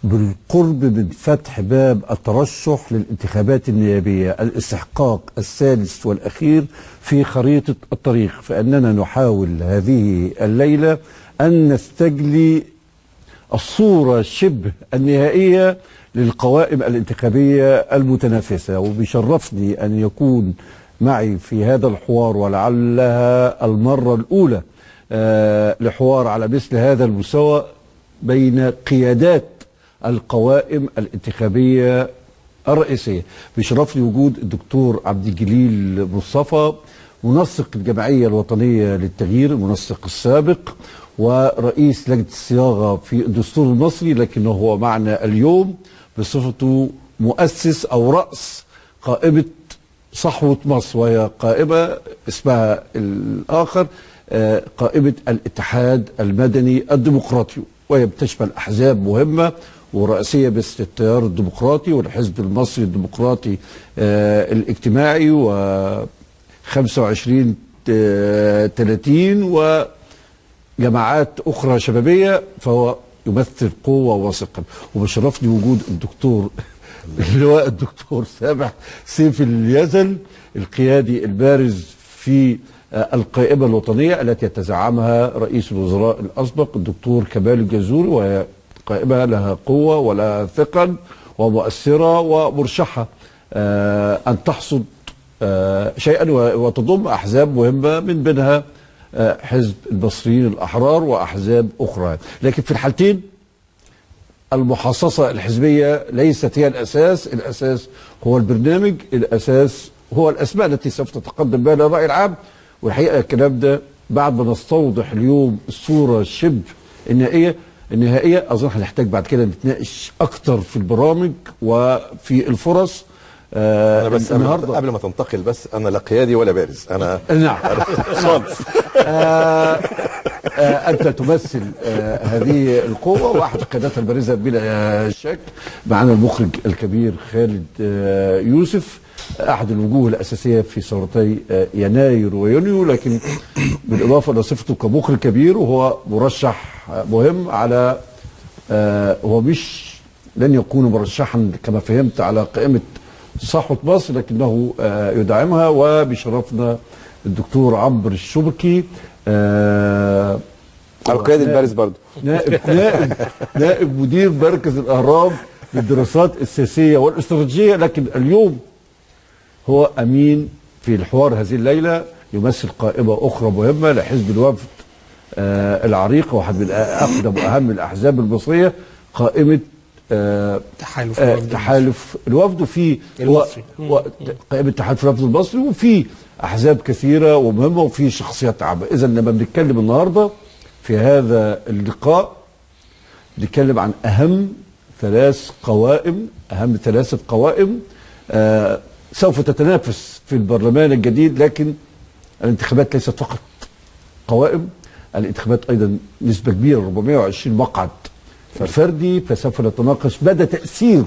بالقرب من فتح باب الترشح للانتخابات النيابية الاستحقاق الثالث والأخير في خريطة الطريق فأننا نحاول هذه الليلة أن نستجلي الصورة شبه النهائية للقوائم الانتخابية المتنافسة وبيشرفني أن يكون معي في هذا الحوار ولعلها المرة الأولى آه، لحوار على مثل هذا المستوى بين قيادات القوائم الانتخابية الرئيسية بيشرفني وجود الدكتور عبد الجليل مصطفى منسق الجمعية الوطنية للتغيير المنسق السابق ورئيس لجنة الصياغة في الدستور المصري لكنه هو معنا اليوم بصفته مؤسس أو رأس قائمة صحوة مصر وهي قائمة اسمها الآخر آه، قائمة الاتحاد المدني الديمقراطي وهي بتشمل أحزاب مهمة ورئاسية بس التيار الديمقراطي والحزب المصري الديمقراطي آه، الاجتماعي و 25 آه، 30 وجماعات أخرى شبابية فهو يمثل قوة وثقة وبشرفني وجود الدكتور اللواء الدكتور سامح سيف اليزل القيادي البارز في آه، القائمة الوطنية التي يتزعمها رئيس الوزراء الأسبق الدكتور كمال الجزوري وهي قائمة لها قوة ولها ثقل ومؤثرة ومرشحة آه، أن تحصد آه، شيئا و- وتضم أحزاب مهمة من بينها آه، حزب المصريين الأحرار وأحزاب أخرى لكن في الحالتين المحاصصة الحزبية ليست هي الأساس الأساس هو البرنامج الأساس هو الأسماء التي سوف تتقدم بها للرأي العام والحقيقة الكلام ده بعد ما نستوضح اليوم الصورة شبه النهائية النهائية أظن هنحتاج بعد كده نتناقش أكتر في البرامج وفي الفرص آه انا بس قبل, النهارده قبل ما تنتقل بس انا لا قيادي ولا بارز انا نعم خالص آه آه أنت تمثل آه هذه القوة وأحد قياداتها البارزة بلا شك معنا المخرج الكبير خالد آه يوسف أحد الوجوه الأساسية في ثورتي آه يناير ويونيو لكن بالإضافة إلى صفته كمخرج كبير وهو مرشح آه، مهم على آه هو مش لن يكون مرشحا كما فهمت على قائمة صحوة مصر لكنه آه يدعمها وبشرفنا الدكتور عمرو الشبكي آه القيادي البارز برضو نائب نائب نائب مدير مركز الاهرام للدراسات السياسيه والاستراتيجيه لكن اليوم هو امين في الحوار هذه الليله يمثل قائمه اخرى مهمه لحزب الوفد آه العريق واحد من اقدم واهم الاحزاب المصريه قائمه آه تحالف آه الوفد تحالف الوفد وفي المصري. و- و- قائمه تحالف الوفد المصري وفي احزاب كثيره ومهمه وفي شخصيات عامه اذا لما بنتكلم النهارده في هذا اللقاء بنتكلم عن اهم ثلاث قوائم اهم ثلاثه قوائم آه سوف تتنافس في البرلمان الجديد لكن الانتخابات ليست فقط قوائم الانتخابات ايضا نسبه كبيره 420 مقعد الفردي فسوف نتناقش مدى تاثير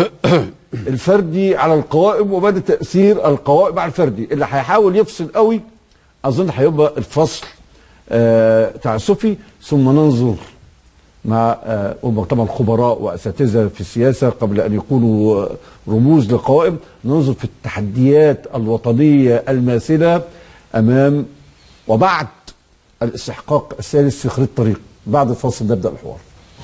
الفردي على القوائم ومدى تاثير القوائم على الفردي اللي هيحاول يفصل قوي اظن هيبقى الفصل آه تعسفي ثم ننظر مع آه هم طبعا خبراء واساتذه في السياسه قبل ان يكونوا آه، رموز لقوائم ننظر في التحديات الوطنيه الماثله امام وبعد الاستحقاق الثالث في خريطه الطريق بعد الفاصل نبدا الحوار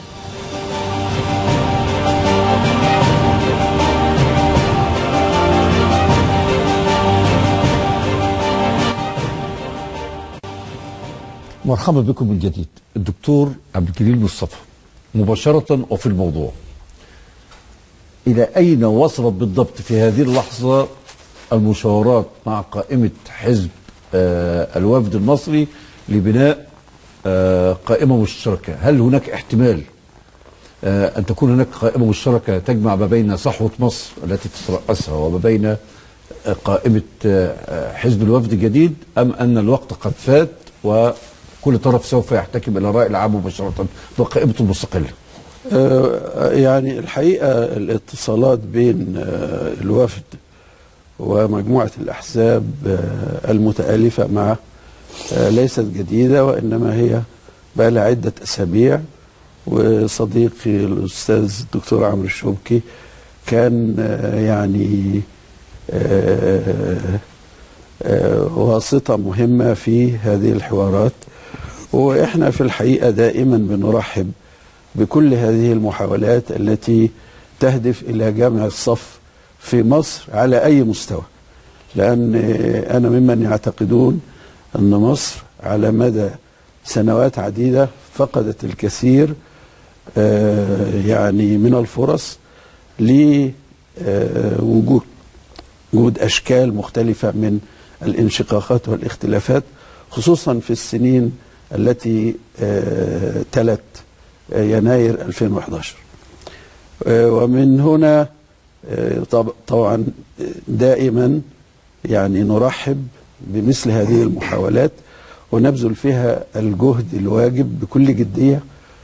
مرحبا بكم من جديد الدكتور عبد الجليل مصطفى مباشرة وفي الموضوع إلى أين وصلت بالضبط في هذه اللحظة المشاورات مع قائمة حزب آه الوفد المصري لبناء آه قائمة مشتركة هل هناك احتمال آه أن تكون هناك قائمة مشتركة تجمع ما بين صحوة مصر التي تترأسها وما بين آه، قائمة آه، آه، حزب الوفد الجديد أم أن الوقت قد فات وكل طرف سوف يحتكم إلى الرأي العام مباشرة بقائمته المستقلة آه، يعني الحقيقة الاتصالات بين آه، الوفد ومجموعة الأحزاب آه، المتآلفة معه آه، ليست جديدة وإنما هي بقى لها عدة أسابيع وصديقي الأستاذ الدكتور عمرو الشوبكي كان آه، يعني آه، آه، واسطة مهمة في هذه الحوارات وإحنا في الحقيقة دائما بنرحب بكل هذه المحاولات التي تهدف إلى جمع الصف في مصر على أي مستوى لأن أنا ممن يعتقدون أن مصر على مدى سنوات عديدة فقدت الكثير آه، يعني من الفرص لوجود وجود أشكال مختلفة من الانشقاقات والاختلافات خصوصا في السنين التي آه، تلت آه، يناير 2011 آه، ومن هنا آه، طب- طبعا دائما يعني نرحب بمثل هذه المحاولات ونبذل فيها الجهد الواجب بكل جدية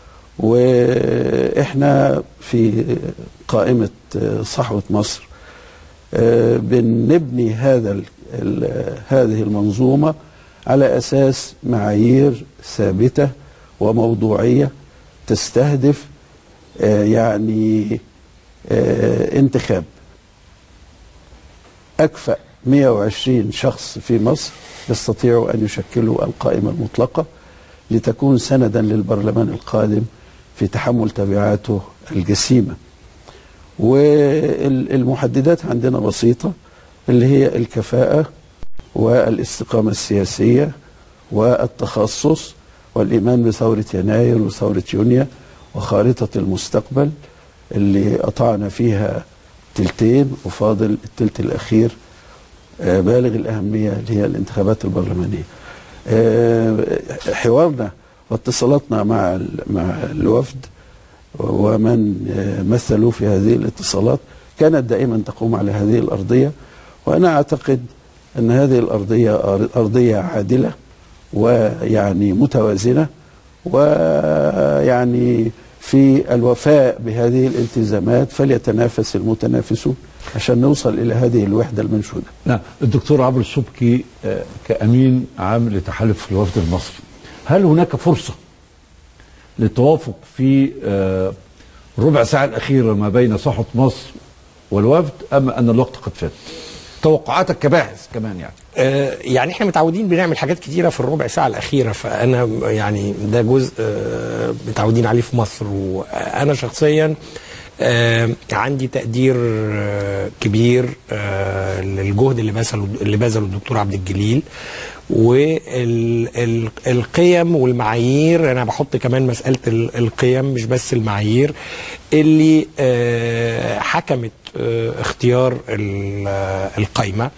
واحنا في قائمة آه، صحوة مصر آه، بنبني هذا ال- ال- هذه المنظومة على أساس معايير ثابتة وموضوعية تستهدف آه، يعني آه، انتخاب أكفأ 120 شخص في مصر يستطيعوا أن يشكلوا القائمة المطلقة لتكون سندا للبرلمان القادم في تحمل تبعاته الجسيمة والمحددات عندنا بسيطة اللي هي الكفاءة والاستقامة السياسية والتخصص والإيمان بثورة يناير وثورة يونيو وخارطة المستقبل اللي قطعنا فيها تلتين وفاضل التلت الأخير آه، بالغ الأهمية اللي هي الانتخابات البرلمانية آه، حوارنا واتصالاتنا مع ال- مع الوفد ومن آه، مثلوا في هذه الاتصالات كانت دائما تقوم على هذه الأرضية وأنا أعتقد أن هذه الأرضية أر- أرضية عادلة ويعني متوازنة ويعني في الوفاء بهذه الالتزامات فليتنافس المتنافسون عشان نوصل إلى هذه الوحدة المنشودة نعم الدكتور عمرو الشبكي آه، كأمين عام لتحالف الوفد المصري هل هناك فرصة للتوافق في آه، ربع ساعة الأخيرة ما بين صحوة مصر والوفد أم أن الوقت قد فات توقعاتك كباحث كمان يعني آه، يعني احنا متعودين بنعمل حاجات كتيرة في الربع ساعة الأخيرة فأنا يعني ده جزء آه، متعودين عليه في مصر وأنا شخصيا آه، عندي تقدير آه، كبير آه، للجهد اللي بذله اللي بذله الدكتور عبد الجليل والقيم والمعايير انا بحط كمان مساله ال- القيم مش بس المعايير اللي آه، حكمت آه، اختيار ال- آه، القايمه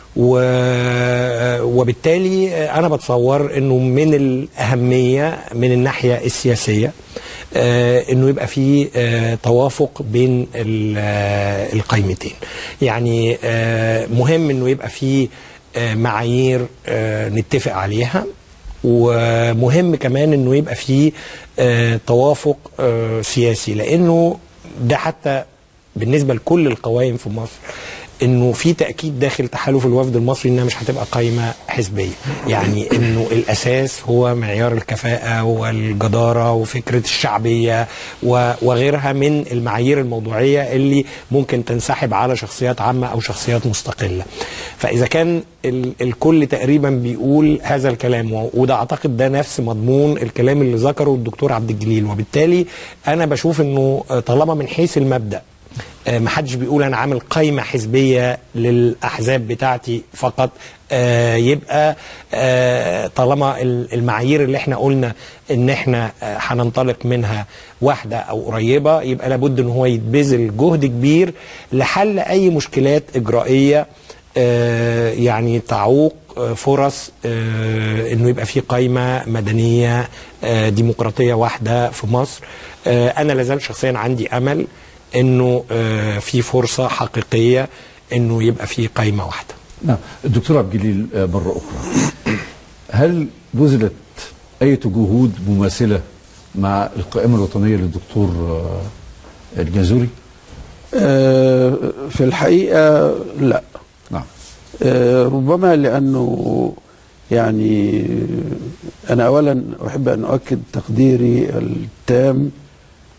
و- وبالتالي انا بتصور انه من الاهميه من الناحيه السياسيه آه، انه يبقى في آه، توافق بين ال- آه، القائمتين يعني آه، مهم انه يبقى في آه، معايير آه، نتفق عليها ومهم كمان انه يبقى في آه، توافق آه، سياسي لانه ده حتى بالنسبه لكل القوائم في مصر انه في تاكيد داخل تحالف الوفد المصري انها مش هتبقى قائمه حزبيه يعني انه الاساس هو معيار الكفاءه والجداره وفكره الشعبيه و- وغيرها من المعايير الموضوعيه اللي ممكن تنسحب على شخصيات عامه او شخصيات مستقله فاذا كان ال- الكل تقريبا بيقول هذا الكلام و- وده اعتقد ده نفس مضمون الكلام اللي ذكره الدكتور عبد الجليل وبالتالي انا بشوف انه طالما من حيث المبدا آه، محدش بيقول انا عامل قايمه حزبيه للاحزاب بتاعتي فقط آه، يبقى آه، طالما ال- المعايير اللي احنا قلنا ان احنا آه، هننطلق منها واحده او قريبه يبقى لابد ان هو يتبذل جهد كبير لحل اي مشكلات اجرائيه آه، يعني تعوق آه، فرص آه، انه يبقى في قايمه مدنيه آه، ديمقراطيه واحده في مصر آه، انا لازال شخصيا عندي امل انه آه، في فرصه حقيقيه انه يبقى في قايمه واحده نعم الدكتور عبد الجليل آه، مرة أخرى هل بذلت أي جهود مماثلة مع القائمة الوطنية للدكتور آه، الجازوري؟ آه، في الحقيقة لا نعم آه، ربما لأنه يعني أنا أولا أحب أن أؤكد تقديري التام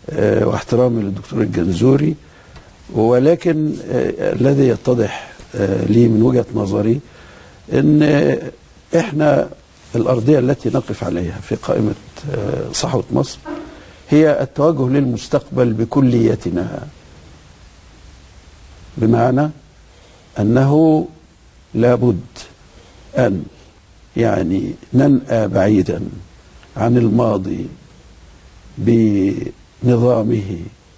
آه، واحترامي للدكتور الجنزوري ولكن آه، الذي يتضح آه، لي من وجهة نظري ان آه، احنا الأرضية التي نقف عليها في قائمة آه، صحوة مصر هي التوجه للمستقبل بكليتنا بمعنى أنه لابد أن يعني ننأى بعيدا عن الماضي بنظامه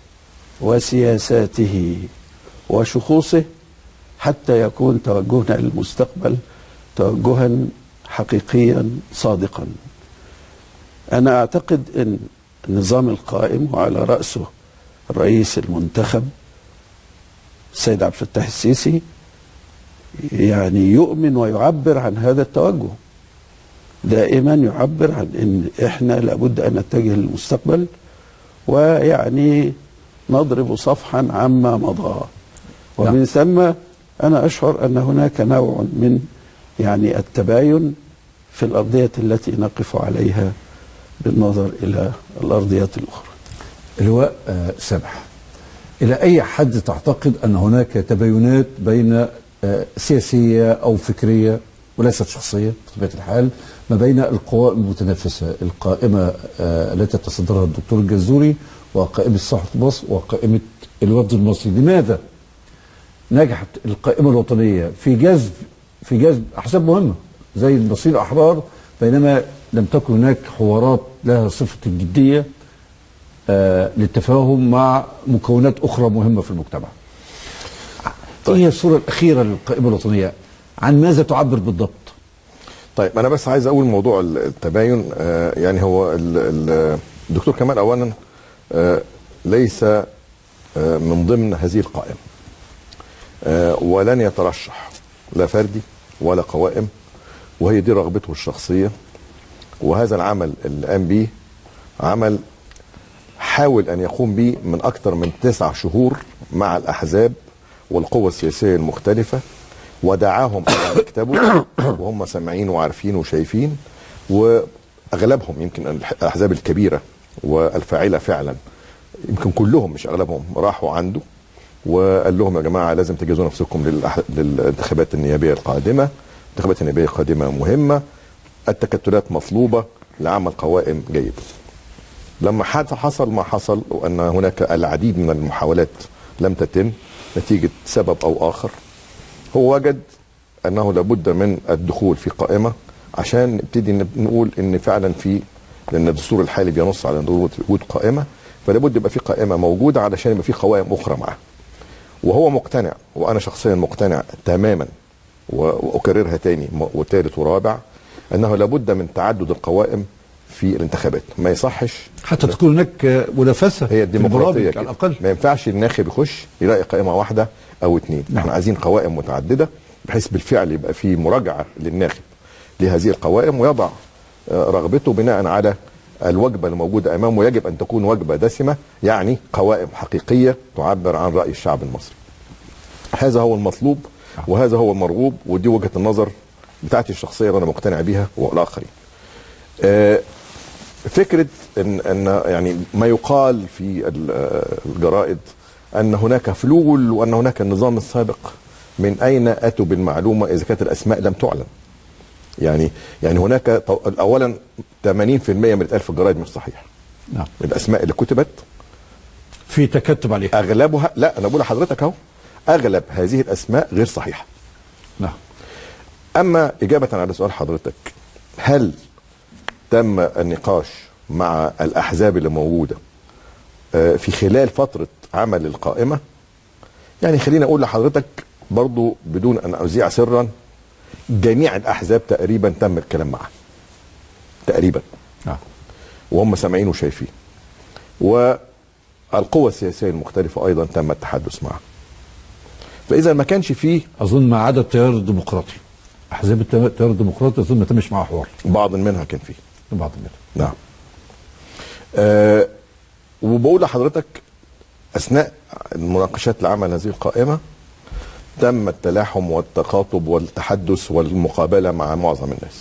وسياساته وشخوصه حتى يكون توجهنا للمستقبل توجها حقيقيا صادقا أنا أعتقد أن النظام القائم وعلى رأسه الرئيس المنتخب السيد عبد الفتاح السيسي يعني يؤمن ويعبر عن هذا التوجه دائما يعبر عن ان احنا لابد ان نتجه للمستقبل ويعني نضرب صفحا عما مضى ومن ثم انا اشعر ان هناك نوع من يعني التباين في الارضيه التي نقف عليها بالنظر الى الارضيات الاخرى اللواء آه، سمح إلى أي حد تعتقد أن هناك تباينات بين آه، سياسية أو فكرية وليست شخصية بطبيعة الحال ما بين القوى المتنافسة القائمة آه، التي تصدرها الدكتور الجزوري وقائمة صحة مصر وقائمة الوفد المصري لماذا نجحت القائمة الوطنية في جذب في جذب أحزاب مهمة زي المصريين الأحرار بينما لم تكن هناك حوارات لها صفة الجدية آه، للتفاهم مع مكونات اخرى مهمه في المجتمع. طيب. ايه هي الصوره الاخيره للقائمه الوطنيه؟ عن ماذا تعبر بالضبط؟ طيب انا بس عايز اقول موضوع التباين آه، يعني هو ال- ال- الدكتور كمال اولا آه، ليس آه، من ضمن هذه القائمه آه، ولن يترشح لا فردي ولا قوائم وهي دي رغبته الشخصيه وهذا العمل اللي قام به عمل حاول ان يقوم به من اكثر من تسع شهور مع الاحزاب والقوى السياسيه المختلفه ودعاهم ان يكتبوا وهم سامعين وعارفين وشايفين واغلبهم يمكن الاحزاب الكبيره والفاعله فعلا يمكن كلهم مش اغلبهم راحوا عنده وقال لهم يا جماعه لازم تجهزوا نفسكم للأح... للانتخابات النيابيه القادمه الانتخابات النيابيه القادمه مهمه التكتلات مطلوبه لعمل قوائم جيده لما حد- حصل ما حصل وان هناك العديد من المحاولات لم تتم نتيجه سبب او اخر هو وجد انه لابد من الدخول في قائمه عشان نبتدي نب- نقول ان فعلا في لان الدستور الحالي بينص على ضروره وجود قائمه فلابد يبقى في قائمه موجوده علشان يبقى في قوائم اخرى معها وهو مقتنع وانا شخصيا مقتنع تماما و- واكررها تاني م- وثالث ورابع انه لابد من تعدد القوائم في الانتخابات ما يصحش حتى تكون هناك آه، منافسه هي في الديمقراطيه البرامج كده. على الاقل ما ينفعش الناخب يخش يلاقي قائمه واحده او اتنين نعم. احنا عايزين قوائم متعدده بحيث بالفعل يبقى في مراجعه للناخب لهذه القوائم ويضع آه، رغبته بناء على الوجبه الموجوده امامه يجب ان تكون وجبه دسمه يعني قوائم حقيقيه تعبر عن راي الشعب المصري. هذا هو المطلوب وهذا هو المرغوب ودي وجهه النظر بتاعتي الشخصيه اللي انا مقتنع بيها والاخرين. آه، فكره ان ان يعني ما يقال في ال- آه، الجرائد ان هناك فلول وان هناك النظام السابق من اين اتوا بالمعلومه اذا كانت الاسماء لم تعلن يعني يعني هناك طو- اولا 80% من اللي اتقال في الجرائد مش صحيح نعم الاسماء اللي كتبت في تكتب عليها اغلبها لا انا بقول لحضرتك اهو اغلب هذه الاسماء غير صحيحه نعم اما اجابه على سؤال حضرتك هل تم النقاش مع الاحزاب اللي موجوده آه، في خلال فتره عمل القائمه يعني خليني اقول لحضرتك برضو بدون ان اذيع سرا جميع الاحزاب تقريبا تم الكلام معها تقريبا نعم وهم سامعين وشايفين والقوى السياسيه المختلفه ايضا تم التحدث معها فاذا ما كانش فيه اظن ما عدا التيار الديمقراطي احزاب الت- التيار الديمقراطي اظن ما تمش معها حوار بعض منها كان فيه بعض منها نعم أه وبقول لحضرتك اثناء المناقشات لعمل هذه القائمه تم التلاحم والتخاطب والتحدث والمقابله مع معظم الناس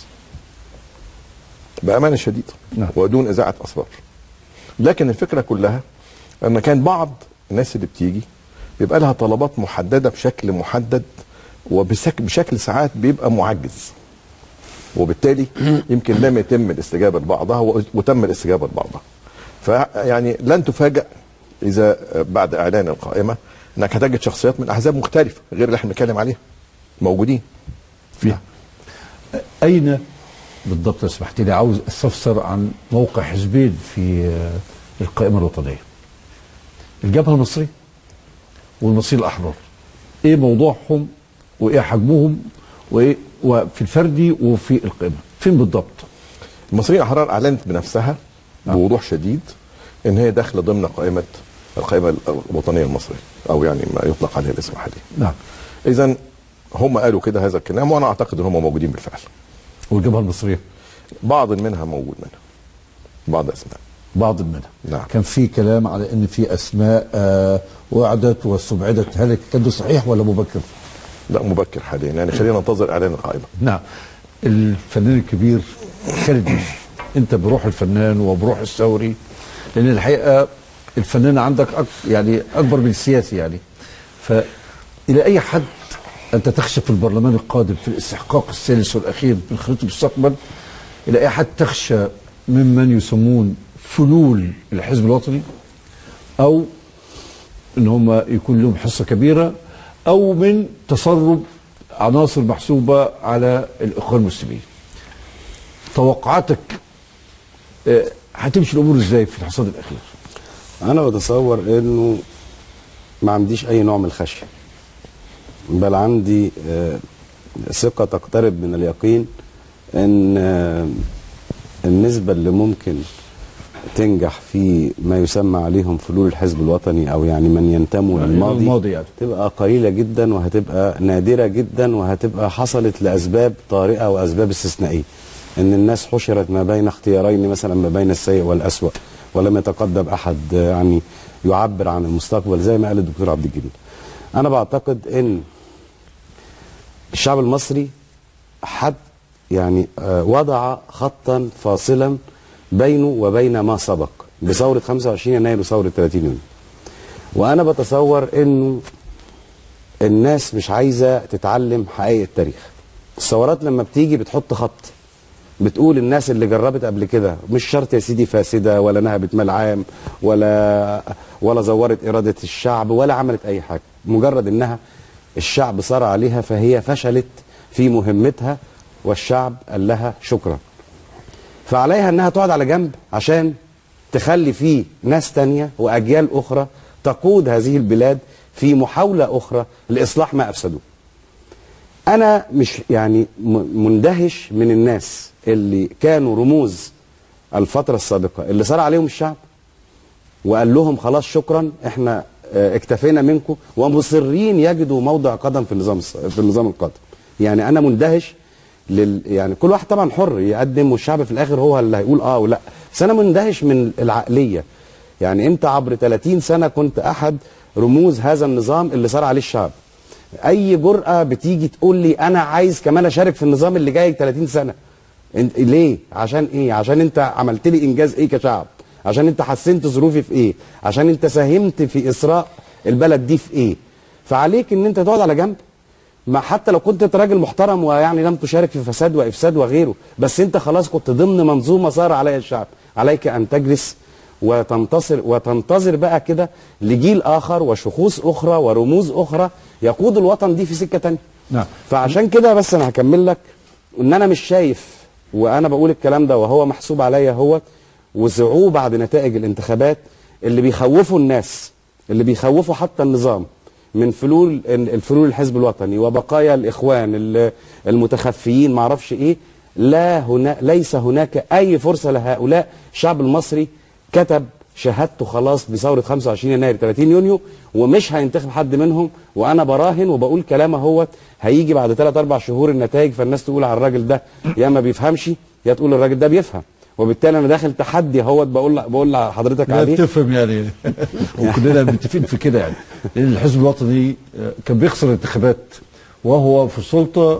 بامانه شديده نعم. ودون اذاعه اسرار لكن الفكره كلها ان كان بعض الناس اللي بتيجي بيبقى لها طلبات محدده بشكل محدد وبشكل ساعات بيبقى معجز وبالتالي يمكن لم يتم الاستجابه لبعضها و- وتم الاستجابه لبعضها فيعني لن تفاجأ اذا بعد اعلان القائمه انك هتجد شخصيات من احزاب مختلفه غير اللي احنا بنتكلم عليها موجودين فيها أين بالضبط لو سمحت لي عاوز استفسر عن موقع حزبين في آه، القائمة الوطنية الجبهة المصرية والمصريين الأحرار إيه موضوعهم وإيه حجمهم وإيه وفي الفردي وفي القائمة فين بالضبط المصريين الاحرار اعلنت بنفسها بوضوح شديد ان هي داخله ضمن قائمه القائمه الوطنيه المصريه او يعني ما يطلق عليه الاسم الحالي نعم اذا هم قالوا كده هذا الكلام وانا اعتقد ان هم موجودين بالفعل والجبهة المصرية بعض منها موجود منها بعض اسماء بعض منها نعم. كان في كلام على ان في اسماء آه وعدت واستبعدت هل الكلام ده صحيح ولا مبكر؟ لا مبكر حاليا يعني خلينا ننتظر اعلان القائمه نعم الفنان الكبير خالد يوسف انت بروح الفنان وبروح الثوري لان الحقيقه الفنان عندك أك يعني اكبر من السياسي يعني فالى اي حد انت تخشى في البرلمان القادم في الاستحقاق الثالث والاخير من خريطه المستقبل الى اي حد تخشى ممن يسمون فلول الحزب الوطني او ان هم يكون لهم حصه كبيره او من تسرب عناصر محسوبه على الاخوان المسلمين. توقعاتك آه، هتمشي الامور ازاي في الحصاد الاخير؟ انا بتصور انه ما عنديش اي نوع من الخشيه بل عندي آه، ثقه تقترب من اليقين ان آه، النسبه اللي ممكن تنجح في ما يسمى عليهم فلول الحزب الوطني او يعني من ينتموا يعني للماضي الماضي يعني. تبقى قليله جدا وهتبقى نادره جدا وهتبقى حصلت لاسباب طارئه واسباب استثنائيه ان الناس حشرت ما بين اختيارين مثلا ما بين السيء والاسوأ ولم يتقدم احد آه، يعني يعبر عن المستقبل زي ما قال الدكتور عبد الجليل انا بعتقد ان الشعب المصري حد يعني آه، وضع خطا فاصلا بينه وبين ما سبق بثوره 25 يناير وثوره 30 يونيو وانا بتصور انه الناس مش عايزه تتعلم حقائق التاريخ الثورات لما بتيجي بتحط خط بتقول الناس اللي جربت قبل كده مش شرط يا سيدي فاسده ولا نهبت مال عام ولا ولا زورت اراده الشعب ولا عملت اي حاجه مجرد انها الشعب صار عليها فهي فشلت في مهمتها والشعب قال لها شكرا فعليها انها تقعد على جنب عشان تخلي فيه ناس تانية واجيال اخرى تقود هذه البلاد في محاولة اخرى لاصلاح ما افسدوه انا مش يعني م- مندهش من الناس اللي كانوا رموز الفترة السابقة اللي صار عليهم الشعب وقال لهم خلاص شكرا احنا اه، اكتفينا منكم ومصرين يجدوا موضع قدم في النظام الس- في النظام القادم يعني انا مندهش لل يعني كل واحد طبعا حر يقدم والشعب في الاخر هو اللي هيقول اه ولا بس انا مندهش من العقليه يعني انت عبر 30 سنه كنت احد رموز هذا النظام اللي صار عليه الشعب اي جرأه بتيجي تقول لي انا عايز كمان اشارك في النظام اللي جاي 30 سنه انت ليه عشان ايه عشان انت عملت لي انجاز ايه كشعب عشان انت حسنت ظروفي في ايه عشان انت ساهمت في اسراء البلد دي في ايه فعليك ان انت تقعد على جنب ما حتى لو كنت انت راجل محترم ويعني لم تشارك في فساد وافساد وغيره بس انت خلاص كنت ضمن منظومه صار عليها الشعب عليك ان تجلس وتنتصر وتنتظر بقى كده لجيل اخر وشخوص اخرى ورموز اخرى يقود الوطن دي في سكه تانية نعم. فعشان كده بس انا هكمل لك ان انا مش شايف وانا بقول الكلام ده وهو محسوب عليا هو وزعوه بعد نتائج الانتخابات اللي بيخوفوا الناس اللي بيخوفوا حتى النظام من فلول الفلول الحزب الوطني وبقايا الاخوان ال- المتخفيين ما اعرفش ايه لا هنا ليس هناك اي فرصه لهؤلاء الشعب المصري كتب شهادته خلاص بثوره 25 يناير 30 يونيو ومش هينتخب حد منهم وانا براهن وبقول كلام اهوت هيجي بعد 3 4 شهور النتائج فالناس تقول على الراجل ده يا ما بيفهمش يا تقول الراجل ده بيفهم وبالتالي انا داخل تحدي اهوت بقول بقول لحضرتك لا عليه تفهم يعني وكلنا متفقين في كده يعني لان الحزب الوطني آه، كان بيخسر الانتخابات وهو في السلطه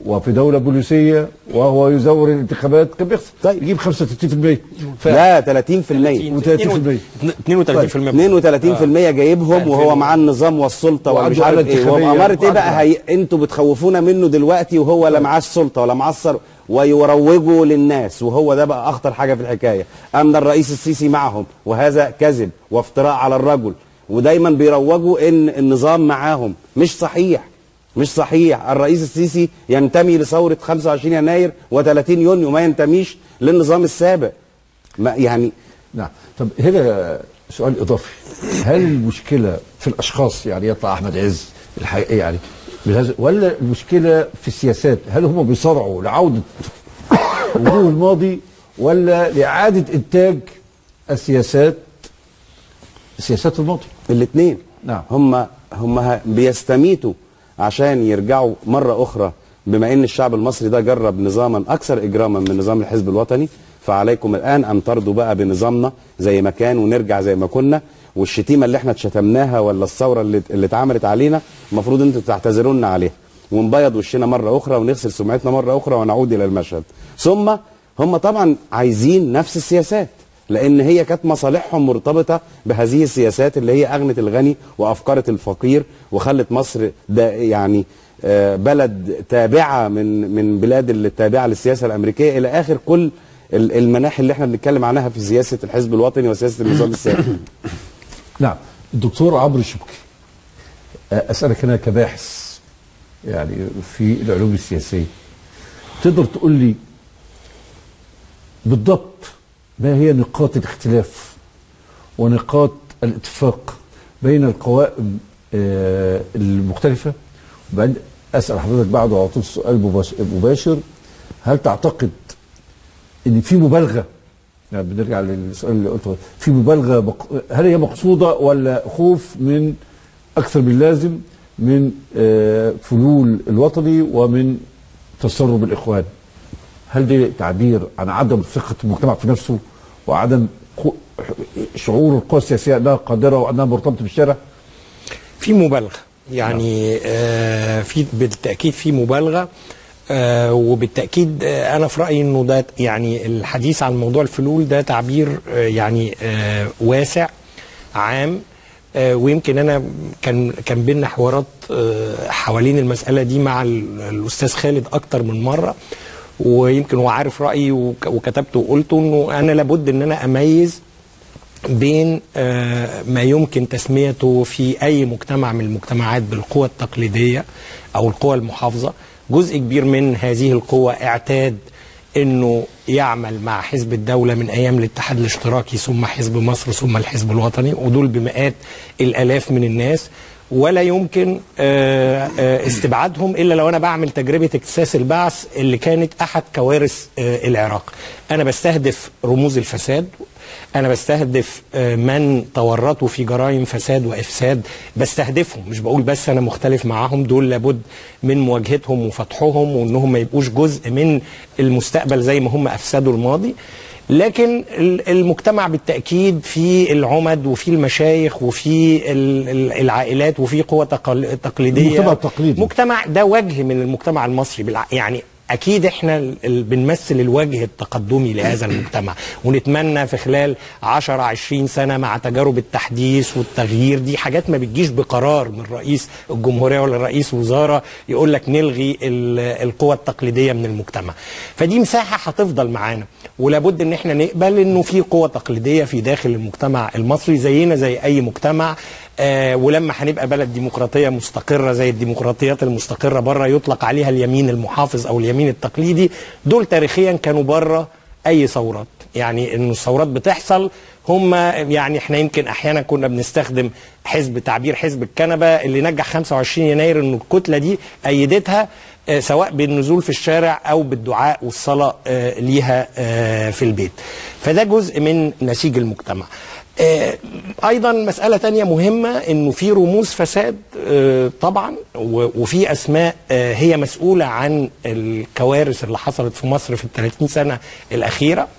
وفي دوله بوليسيه وهو يزور الانتخابات كان بيخسر طيب. يجيب 35% ف... لا 30% و30% 32% 32% جايبهم وهو معاه النظام والسلطه ولا مش وعنده عارف آلة ايه هو انتخابية بأمارة ايه بقى وعنده- هي انتوا بتخوفونا منه دلوقتي وهو لا معاه السلطه ولا معاه الثروه ويروجوا للناس وهو ده بقى اخطر حاجه في الحكايه ان الرئيس السيسي معهم وهذا كذب وافتراء على الرجل ودايما بيروجوا ان النظام معاهم مش صحيح مش صحيح الرئيس السيسي ينتمي لثوره 25 يناير و30 يونيو ما ينتميش للنظام السابق ما يعني نعم طب هنا سؤال اضافي هل المشكله في الاشخاص يعني يطلع احمد عز الحقيقه يعني بهذا ولا المشكله في السياسات هل هم بيصارعوا لعوده وجوه الماضي ولا لاعاده انتاج السياسات سياسات الماضي الاثنين نعم. هم هم ه- بيستميتوا عشان يرجعوا مره اخرى بما ان الشعب المصري ده جرب نظاما اكثر اجراما من نظام الحزب الوطني فعليكم الان ان ترضوا بقى بنظامنا زي ما كان ونرجع زي ما كنا والشتيمه اللي احنا اتشتمناها ولا الثوره اللي اللي اتعملت علينا المفروض انتوا تعتذروا لنا عليها ونبيض وشنا مره اخرى ونغسل سمعتنا مره اخرى ونعود الى المشهد ثم هم طبعا عايزين نفس السياسات لان هي كانت مصالحهم مرتبطه بهذه السياسات اللي هي اغنت الغني وافقرت الفقير وخلت مصر ده يعني آه، بلد تابعه من من بلاد اللي التابعه للسياسه الامريكيه الى اخر كل ال- المناحي اللي احنا بنتكلم عنها في سياسه الحزب الوطني وسياسه النظام السابق نعم الدكتور عمرو شبكي اسالك انا كباحث يعني في العلوم السياسيه تقدر تقول لي بالضبط ما هي نقاط الاختلاف ونقاط الاتفاق بين القوائم آه، المختلفه وبعدين اسال حضرتك بعده على طول سؤال مباش- مباشر هل تعتقد ان في مبالغه يعني بنرجع للسؤال اللي قلته في مبالغه بق... هل هي مقصوده ولا خوف من اكثر من اللازم من آه، فلول الوطني ومن تسرب الاخوان هل ده تعبير عن عدم ثقه المجتمع في نفسه وعدم قو- شعور القوى السياسيه انها قادره وانها مرتبطه بالشارع في مبالغه يعني آه في بالتاكيد في مبالغه آه وبالتاكيد آه انا في رايي انه ده يعني الحديث عن موضوع الفلول ده تعبير آه يعني آه واسع عام آه ويمكن انا كان كان بينا حوارات آه حوالين المساله دي مع ال- الاستاذ خالد اكتر من مره ويمكن هو عارف رايي وك- وكتبته وقلته انه انا لابد ان انا اميز بين آه، ما يمكن تسميته في اي مجتمع من المجتمعات بالقوى التقليديه او القوى المحافظه جزء كبير من هذه القوى اعتاد انه يعمل مع حزب الدوله من ايام الاتحاد الاشتراكي ثم حزب مصر ثم الحزب الوطني ودول بمئات الالاف من الناس ولا يمكن آه، آه، استبعادهم الا لو انا بعمل تجربه اكتساس البعث اللي كانت احد كوارث آه، العراق انا بستهدف رموز الفساد انا بستهدف آه، من تورطوا في جرائم فساد وافساد بستهدفهم مش بقول بس انا مختلف معاهم دول لابد من مواجهتهم وفتحهم وانهم ما يبقوش جزء من المستقبل زي ما هم افسدوا الماضي لكن ال- المجتمع بالتاكيد في العمد وفي المشايخ وفي ال- ال- العائلات وفي قوى تقل- تقليديه المجتمع التقليدي. مجتمع ده وجه من المجتمع المصري بالع... يعني اكيد احنا ال- ال- بنمثل الوجه التقدمي لهذا المجتمع ونتمنى في خلال 10 20 سنه مع تجارب التحديث والتغيير دي حاجات ما بتجيش بقرار من رئيس الجمهوريه ولا رئيس وزاره يقول لك نلغي ال- القوى التقليديه من المجتمع فدي مساحه هتفضل معانا ولابد ان احنا نقبل انه في قوى تقليديه في داخل المجتمع المصري زينا زي اي مجتمع آه ولما هنبقى بلد ديمقراطيه مستقره زي الديمقراطيات المستقره بره يطلق عليها اليمين المحافظ او اليمين التقليدي دول تاريخيا كانوا بره اي ثورات يعني انه الثورات بتحصل هم يعني احنا يمكن احيانا كنا بنستخدم حزب تعبير حزب الكنبه اللي نجح 25 يناير انه الكتله دي ايدتها آه، سواء بالنزول في الشارع او بالدعاء والصلاه آه، ليها آه، في البيت فده جزء من نسيج المجتمع آه، ايضا مساله تانية مهمه انه في رموز فساد آه، طبعا و- وفي اسماء آه، هي مسؤوله عن الكوارث اللي حصلت في مصر في ال 30 سنه الاخيره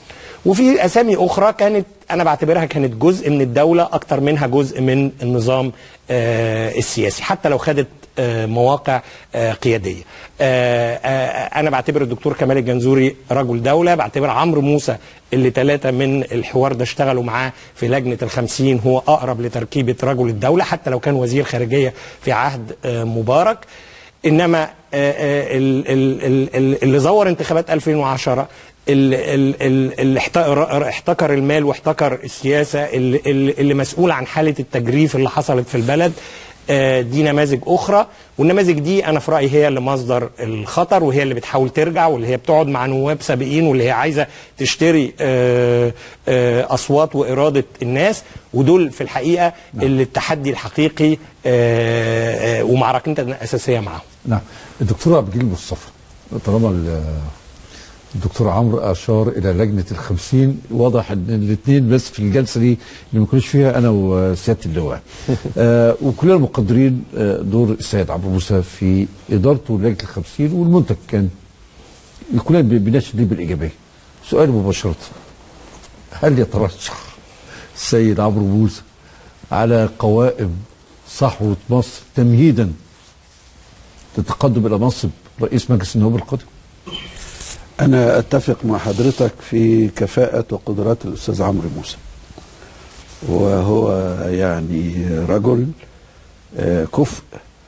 وفي اسامي اخرى كانت انا بعتبرها كانت جزء من الدوله اكتر منها جزء من النظام آه، السياسي حتى لو خدت آه، مواقع آه، قياديه آه، آه، انا بعتبر الدكتور كمال الجنزوري رجل دوله بعتبر عمرو موسى اللي ثلاثه من الحوار ده اشتغلوا معاه في لجنه الخمسين هو اقرب لتركيبه رجل الدوله حتى لو كان وزير خارجيه في عهد آه، مبارك انما آه، آه، ال- ال- ال- ال- اللي زور انتخابات 2010 اللي, اللي, اللي احت- احتكر المال واحتكر السياسه اللي, اللي اللي مسؤول عن حاله التجريف اللي حصلت في البلد آه، دي نماذج اخرى والنماذج دي انا في رايي هي اللي مصدر الخطر وهي اللي بتحاول ترجع واللي هي بتقعد مع نواب سابقين واللي هي عايزه تشتري آه، آه، اصوات واراده الناس ودول في الحقيقه اللي التحدي الحقيقي آه، آه، ومعركتنا الاساسيه معاهم نعم الدكتور عبد الجليل مصطفى طالما ال- الدكتور عمرو اشار الى لجنه الخمسين واضح ان الاثنين بس في الجلسه دي اللي ما كناش فيها انا وسياده اللواء آه وكلنا مقدرين آه دور السيد عبد موسى في ادارته لجنه الخمسين والمنتج كان كلنا بنشهد ليه بالايجابيه سؤال مباشره هل يترشح السيد عمرو موسى على قوائم صحوه مصر تمهيدا للتقدم الى منصب رئيس مجلس النواب القادم أنا أتفق مع حضرتك في كفاءة وقدرات الأستاذ عمرو موسى وهو يعني رجل آه، كفء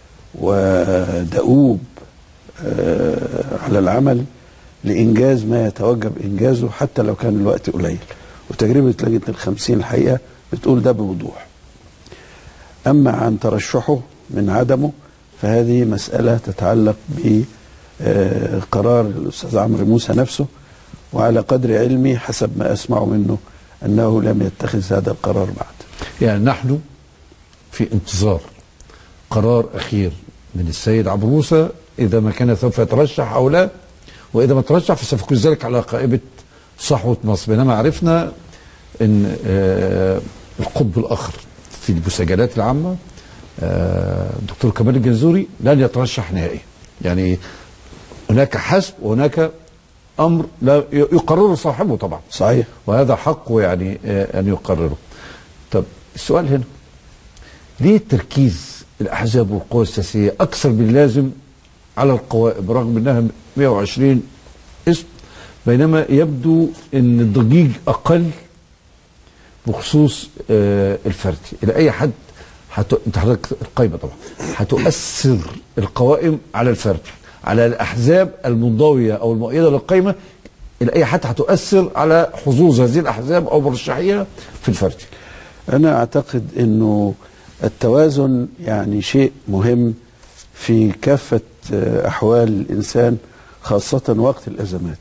ودؤوب آه، على العمل لإنجاز ما يتوجب إنجازه حتى لو كان الوقت قليل وتجربة لجنة الخمسين الحقيقة بتقول ده بوضوح أما عن ترشحه من عدمه فهذه مسألة تتعلق بقرار الأستاذ عمرو موسى نفسه وعلى قدر علمي حسب ما أسمع منه أنه لم يتخذ هذا القرار بعد يعني نحن في انتظار قرار اخير من السيد عبد موسى اذا ما كان سوف يترشح او لا واذا ما ترشح فسوف يكون ذلك على قائمه صحوه مصر بينما عرفنا ان آه، القطب الاخر في المسجلات العامه آه، الدكتور كمال الجنزوري لن يترشح نهائيا يعني هناك حسب وهناك امر لا يقرره صاحبه طبعا صحيح وهذا حقه يعني آه، ان يقرره طب السؤال هنا ليه تركيز الاحزاب والقوى السياسيه اكثر من اللازم على القوائم رغم انها 120 اسم بينما يبدو ان الضجيج اقل بخصوص آه، الفردي الى اي حد حت... انت حضرتك القائمه طبعا هتؤثر القوائم على الفردي على الاحزاب المنضويه او المؤيده للقائمه الى اي حد هتؤثر على حظوظ هذه الاحزاب او مرشحيها في الفردي أنا أعتقد أنه التوازن يعني شيء مهم في كافة آه، أحوال الإنسان خاصة وقت الأزمات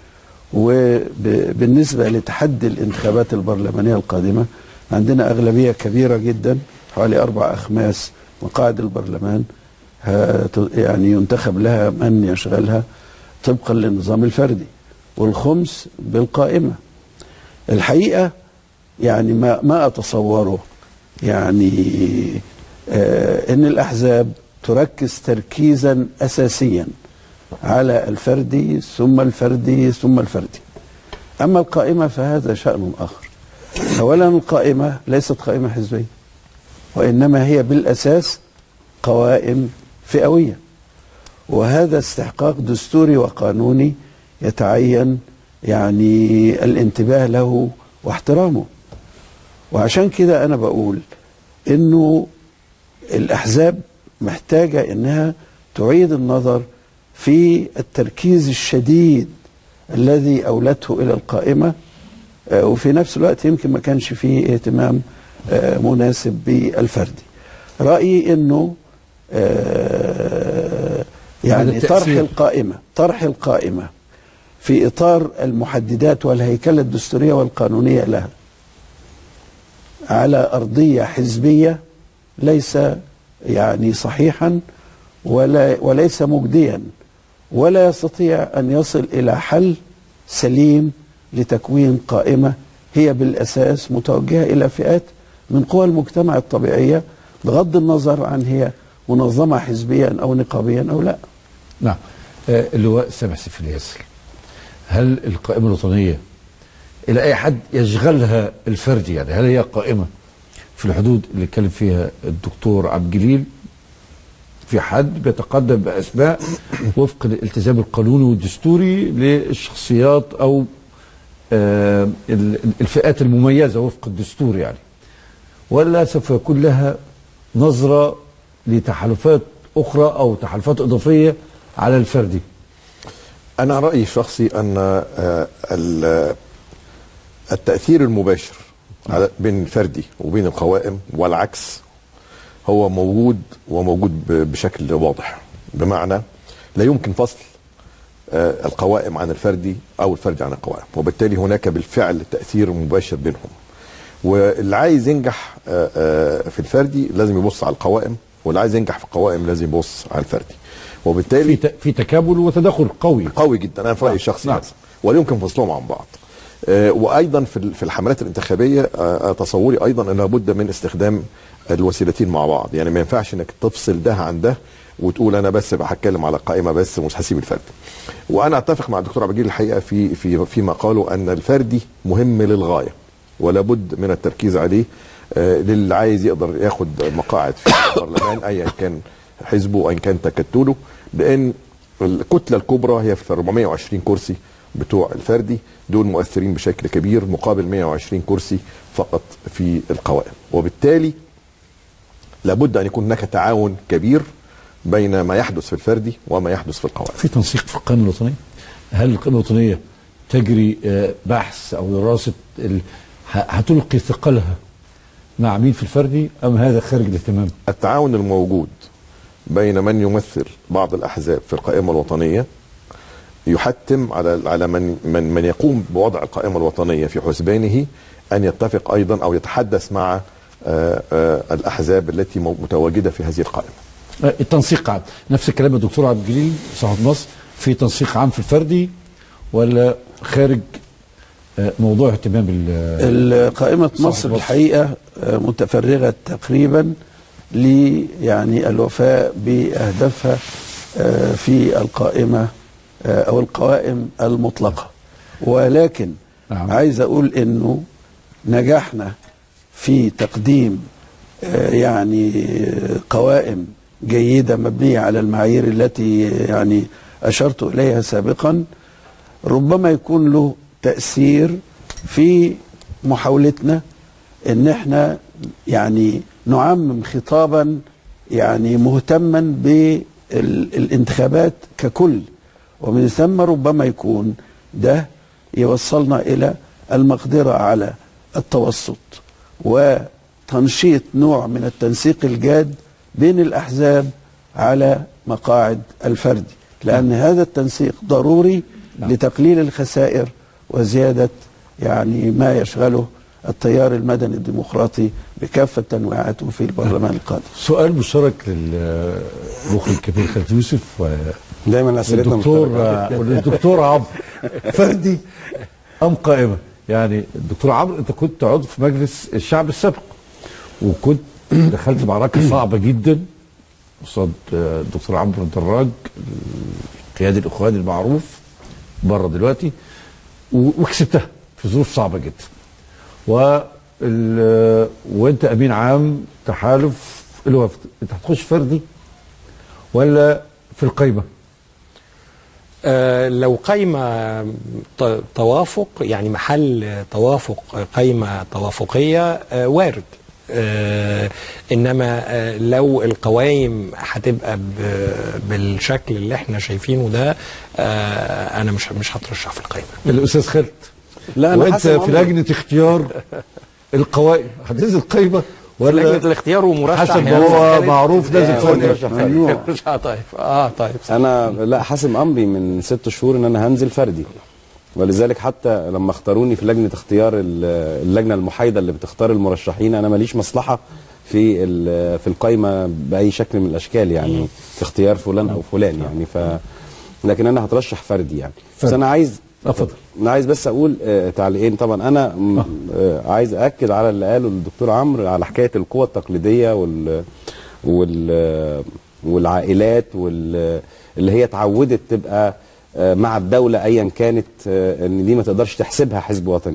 وبالنسبة لتحدي الانتخابات البرلمانية القادمة عندنا أغلبية كبيرة جدا حوالي أربع أخماس مقاعد البرلمان هت- يعني ينتخب لها من يشغلها طبقا للنظام الفردي والخمس بالقائمة الحقيقة يعني ما ما أتصوره يعني آه ان الاحزاب تركز تركيزا اساسيا على الفردي ثم الفردي ثم الفردي اما القائمه فهذا شان اخر اولا القائمه ليست قائمه حزبيه وانما هي بالاساس قوائم فئويه وهذا استحقاق دستوري وقانوني يتعين يعني الانتباه له واحترامه وعشان كده انا بقول انه الاحزاب محتاجه انها تعيد النظر في التركيز الشديد الذي اولته الى القائمه آه، وفي نفس الوقت يمكن ما كانش فيه اهتمام آه، مناسب بالفردي رايي انه آه، يعني بعد طرح التأثير. القائمه طرح القائمه في اطار المحددات والهيكله الدستوريه والقانونيه لها على أرضية حزبية ليس يعني صحيحا ولا وليس مجديا ولا يستطيع أن يصل إلى حل سليم لتكوين قائمة هي بالأساس متوجهة إلى فئات من قوى المجتمع الطبيعية بغض النظر عن هي منظمة حزبيا أو نقابيا أو لا نعم آه، اللواء سامح سيف الياسر هل القائمة الوطنية الى اي حد يشغلها الفردي يعني هل هي قائمه في الحدود اللي اتكلم فيها الدكتور عبد الجليل في حد بيتقدم باسماء وفق الالتزام القانوني والدستوري للشخصيات او آه، ال- الفئات المميزه وفق الدستور يعني ولا سوف يكون لها نظره لتحالفات اخرى او تحالفات اضافيه على الفردي انا رايي الشخصي ان آه، ال- التاثير المباشر على بين الفردي وبين القوائم والعكس هو موجود وموجود ب- بشكل واضح بمعنى لا يمكن فصل آه، القوائم عن الفردي او الفردي عن القوائم وبالتالي هناك بالفعل تاثير مباشر بينهم واللي عايز ينجح آه، آه، في الفردي لازم يبص على القوائم واللي عايز ينجح في القوائم لازم يبص على الفردي وبالتالي في ت- في تكامل وتداخل قوي قوي جدا انا في رايي الشخصي نعم. هذا ولا يمكن فصلهم عن بعض آه، وايضا في ال- في الحملات الانتخابيه آه، تصوري ايضا ان لابد من استخدام الوسيلتين مع بعض يعني ما ينفعش انك تفصل ده عن ده وتقول انا بس بقى هتكلم على القائمه بس مش هسيب الفردي وانا اتفق مع الدكتور عبد الجليل الحقيقه في في فيما قالوا ان الفردي مهم للغايه ولا بد من التركيز عليه آه، للي عايز يقدر ياخد مقاعد في البرلمان ايا كان حزبه ايا كان تكتله لان الكتله الكبرى هي في 420 كرسي بتوع الفردي دول مؤثرين بشكل كبير مقابل 120 كرسي فقط في القوائم وبالتالي لابد ان يكون هناك تعاون كبير بين ما يحدث في الفردي وما يحدث في القوائم في تنسيق في القائمه الوطنيه هل القائمه الوطنيه تجري آه، بحث او دراسه ال- ه- هتلقي ثقلها مع مين في الفردي ام هذا خارج الاهتمام التعاون الموجود بين من يمثل بعض الاحزاب في القائمه الوطنيه يحتم على على من من من يقوم بوضع القائمه الوطنيه في حسبانه ان يتفق ايضا او يتحدث مع آه، آه، الاحزاب التي مو- متواجده في هذه القائمه. آه، التنسيق عام نفس الكلام الدكتور عبد الجليل صاحب مصر في تنسيق عام في الفردي ولا خارج آه، موضوع اهتمام ال- قائمة صح، مصر مصر. الحقيقة آه، متفرغة تقريبا ل يعني الوفاء بأهدافها آه، في القائمة آه، أو القوائم المطلقة ولكن نعم. عايز أقول إنه نجحنا في تقديم آه، يعني آه، قوائم جيدة مبنية على المعايير التي يعني أشرت إليها سابقا ربما يكون له تأثير في محاولتنا ان احنا يعني نعمم خطابا يعني مهتما بالانتخابات ككل ومن ثم ربما يكون ده يوصلنا الى المقدرة على التوسط وتنشيط نوع من التنسيق الجاد بين الاحزاب على مقاعد الفردي لان هذا التنسيق ضروري نعم. لتقليل الخسائر وزيادة يعني ما يشغله التيار المدني الديمقراطي بكافة تنويعاته في البرلمان القادم سؤال مشترك للمخرج الكبير خالد يوسف و- دايما اسئلتنا والدكتور مشتركة. والدكتور عمرو فردي ام قائمه يعني الدكتور عمرو انت كنت عضو في مجلس الشعب السابق وكنت دخلت معركه صعبه جدا قصاد آه، الدكتور عمرو الدراج قيادي الاخوان المعروف بره دلوقتي و- وكسبتها في ظروف صعبه جدا و ال- وانت امين عام تحالف الوفد انت هتخش فردي ولا في القايمه آه، لو قايمة ت- توافق يعني محل توافق قايمة توافقية آه، وارد آه، انما آه، لو القوائم هتبقى ب- بالشكل اللي احنا شايفينه ده آه، انا مش مش هترشح في القايمه الاستاذ خالد لا انا وانت حاسم في أمري. لجنه اختيار القوائم هتنزل قايمه لجنه ولا الاختيار ومرشح حسب ما يعني هو خالد. معروف نازل آه، فردي. مرشح فردي. ممنوع. مش اه طيب اه طيب انا لا حاسم امري من ست شهور ان انا هنزل فردي ولذلك حتى لما اختاروني في لجنه اختيار ال- اللجنه المحايده اللي بتختار المرشحين انا ماليش مصلحه في ال- في القايمه باي شكل من الاشكال يعني في اختيار فلان او فلان يعني ف لكن انا هترشح فردي يعني بس فردي. انا عايز اتفضل. انا عايز بس اقول آه، تعليقين طبعا انا م- آه، عايز اكد على اللي قاله الدكتور عمرو على حكايه القوى التقليديه وال وال والعائلات وال اللي هي اتعودت تبقى آه، مع الدوله ايا كانت آه، ان دي ما تقدرش تحسبها حزب وطني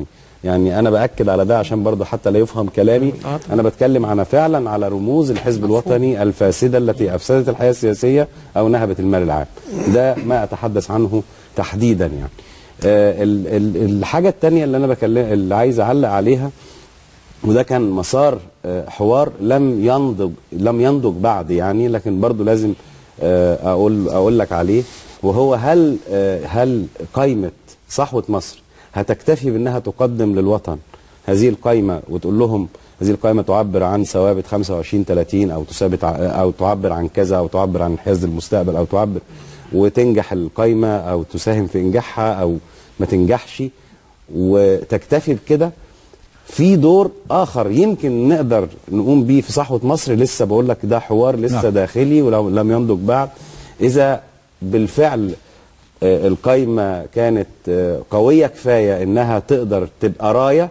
يعني انا باكد على ده عشان برضه حتى لا يفهم كلامي آه طبعا. انا بتكلم على فعلا على رموز الحزب الوطني الفاسده التي افسدت الحياه السياسيه او نهبت المال العام ده ما اتحدث عنه تحديدا يعني آه ال- ال- الحاجه الثانيه اللي انا بكلم اللي عايز اعلق عليها وده كان مسار آه، حوار لم ينضج لم ينضج بعد يعني لكن برضو لازم آه، اقول اقول لك عليه وهو هل آه، هل قائمه صحوه مصر هتكتفي بانها تقدم للوطن هذه القائمه وتقول لهم هذه القائمه تعبر عن ثوابت 25 30 او تثابت ع- او تعبر عن كذا او تعبر عن انحياز للمستقبل او تعبر وتنجح القائمه او تساهم في انجاحها او ما تنجحش وتكتفي بكده في دور اخر يمكن نقدر نقوم بيه في صحوه مصر لسه بقول لك ده حوار لسه نعم. نعم. داخلي ولو لم ينضج بعد اذا بالفعل آه، القايمه كانت آه، قويه كفايه انها تقدر تبقى رايه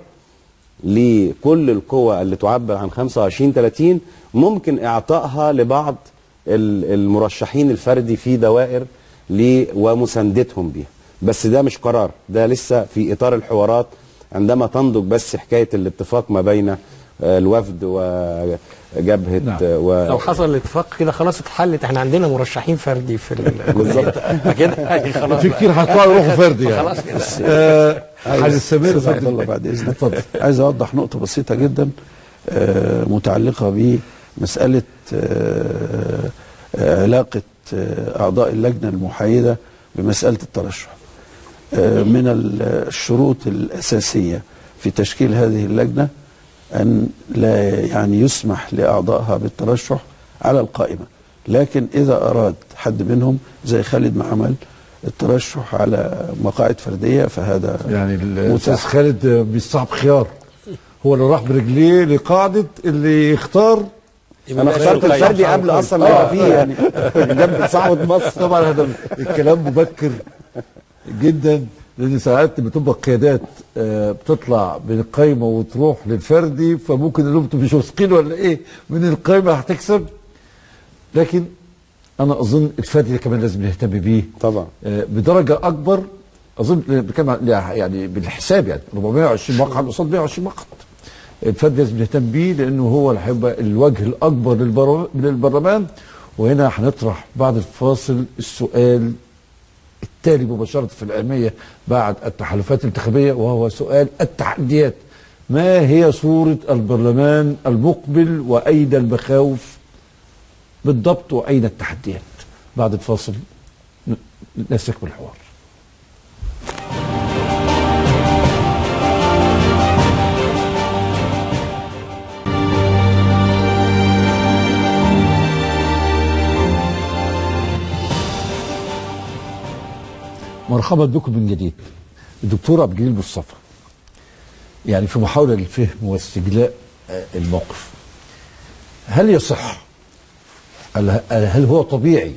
لكل القوى اللي تعبر عن 25 30 ممكن اعطائها لبعض ال- المرشحين الفردي في دوائر ل- ومساندتهم بيها بس ده مش قرار ده لسه في اطار الحوارات عندما تنضج بس حكايه الاتفاق ما بين آه، الوفد وجبهه نعم. آه، و... لو حصل الاتفاق كده خلاص اتحلت احنا عندنا مرشحين فردي في ال- بالظبط. فكده يعني خلاص في كتير هيطلعوا يروحوا فردي يعني خلاص كده آه، عايز- عايز السمير أستاذ عبد اتفضل. الله بعد اذنك اتفضل. عايز اوضح نقطه بسيطه جدا آه، متعلقه بمساله آه، آه، علاقه آه، اعضاء اللجنه المحايده بمساله الترشح آه، من ال- الشروط الاساسيه في تشكيل هذه اللجنه ان لا يعني يسمح لاعضائها بالترشح على القائمه لكن اذا اراد حد منهم زي خالد ما عمل الترشح على مقاعد فرديه فهذا يعني الاستاذ متاح. خالد مش صاحب خيار هو اللي راح برجليه لقاعده اللي يختار انا اخترت الفردي قبل اصلا ما يبقى فيه يعني جنب صحوه مصر طبعا هذا الكلام مبكر جدا لان ساعات بتبقى قيادات آه، بتطلع من القايمه وتروح للفردي فممكن يقول لهم انتوا مش واثقين ولا ايه من القايمه هتكسب لكن انا اظن الفردي ده كمان لازم نهتم بيه طبعا آه، بدرجه اكبر اظن بنتكلم عن- يعني بالحساب يعني 420 مقعد قصاد 120 مقعد الفرد لازم نهتم بيه لانه هو اللي هيبقى الوجه الاكبر للبر- للبرلمان وهنا هنطرح بعد الفاصل السؤال التالي مباشره في الاهميه بعد التحالفات الانتخابيه وهو سؤال التحديات ما هي صوره البرلمان المقبل واين المخاوف بالضبط واين التحديات بعد الفاصل ن- نستكمل الحوار مرحبا بكم من جديد الدكتور عبد الجليل مصطفى يعني في محاولة للفهم واستجلاء آه، الموقف هل يصح هل هل هو طبيعي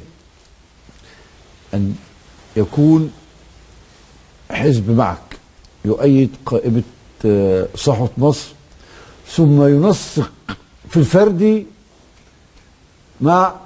أن يكون حزب معك يؤيد قائمة آه، صحوة مصر ثم ينسق في الفردي مع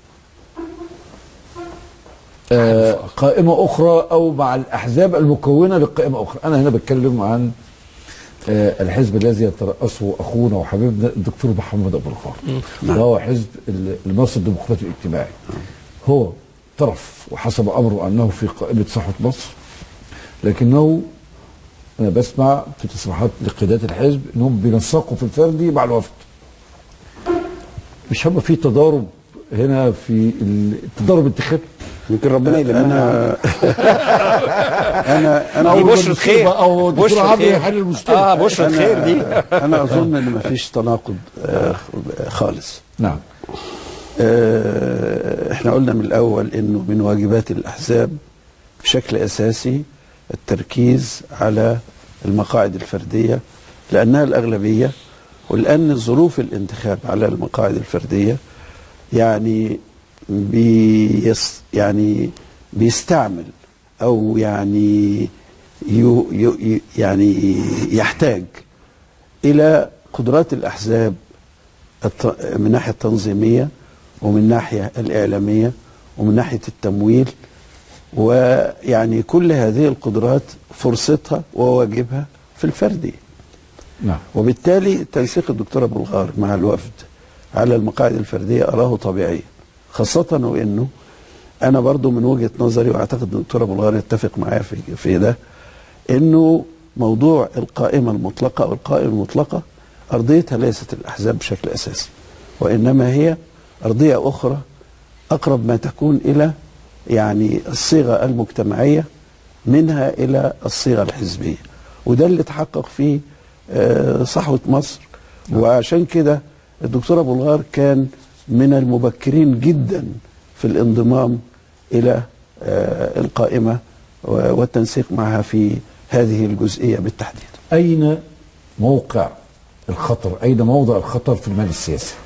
آه، قائمة أخرى أو مع الأحزاب المكونة لقائمة أخرى أنا هنا بتكلم عن آه، الحزب الذي يترأسه أخونا وحبيبنا الدكتور محمد أبو الغار وهو حزب ال- المصري الديمقراطي الاجتماعي هو طرف وحسب أمره أنه في قائمة صحوة مصر لكنه أنا بسمع في تصريحات لقيادات الحزب أنهم بينسقوا في الفردي مع الوفد مش هيبقى في تضارب هنا في التضارب الانتخابي يمكن ربنا يلمنا انا انا دي أو بشرة خير. او دكتور بشرة عمرو خير. يحل المشكله اه بشرة خير دي انا اظن ان مفيش تناقض آه، خالص نعم آه، احنا قلنا من الاول انه من واجبات الاحزاب بشكل اساسي التركيز على المقاعد الفرديه لانها الاغلبيه ولان ظروف الانتخاب على المقاعد الفرديه يعني بيس يعني بيستعمل او يعني يو يو يعني يحتاج الى قدرات الاحزاب الت- من ناحيه التنظيميه ومن ناحيه الاعلاميه ومن ناحيه التمويل ويعني كل هذه القدرات فرصتها وواجبها في الفردي نعم. وبالتالي تنسيق الدكتور ابو الغار مع الوفد على المقاعد الفرديه اراه طبيعيا خاصه وانه انا برضو من وجهه نظري واعتقد الدكتور ابو الغار يتفق معايا في في ده انه موضوع القائمه المطلقه او القائمه المطلقه ارضيتها ليست الاحزاب بشكل اساسي وانما هي ارضيه اخرى اقرب ما تكون الى يعني الصيغه المجتمعيه منها الى الصيغه الحزبيه وده اللي تحقق فيه آه، صحوه مصر وعشان كده الدكتور ابو الغار كان من المبكرين جدا في الانضمام الى آه، القائمه و- والتنسيق معها في هذه الجزئيه بالتحديد. أين موقع الخطر أين موضع الخطر في المال السياسي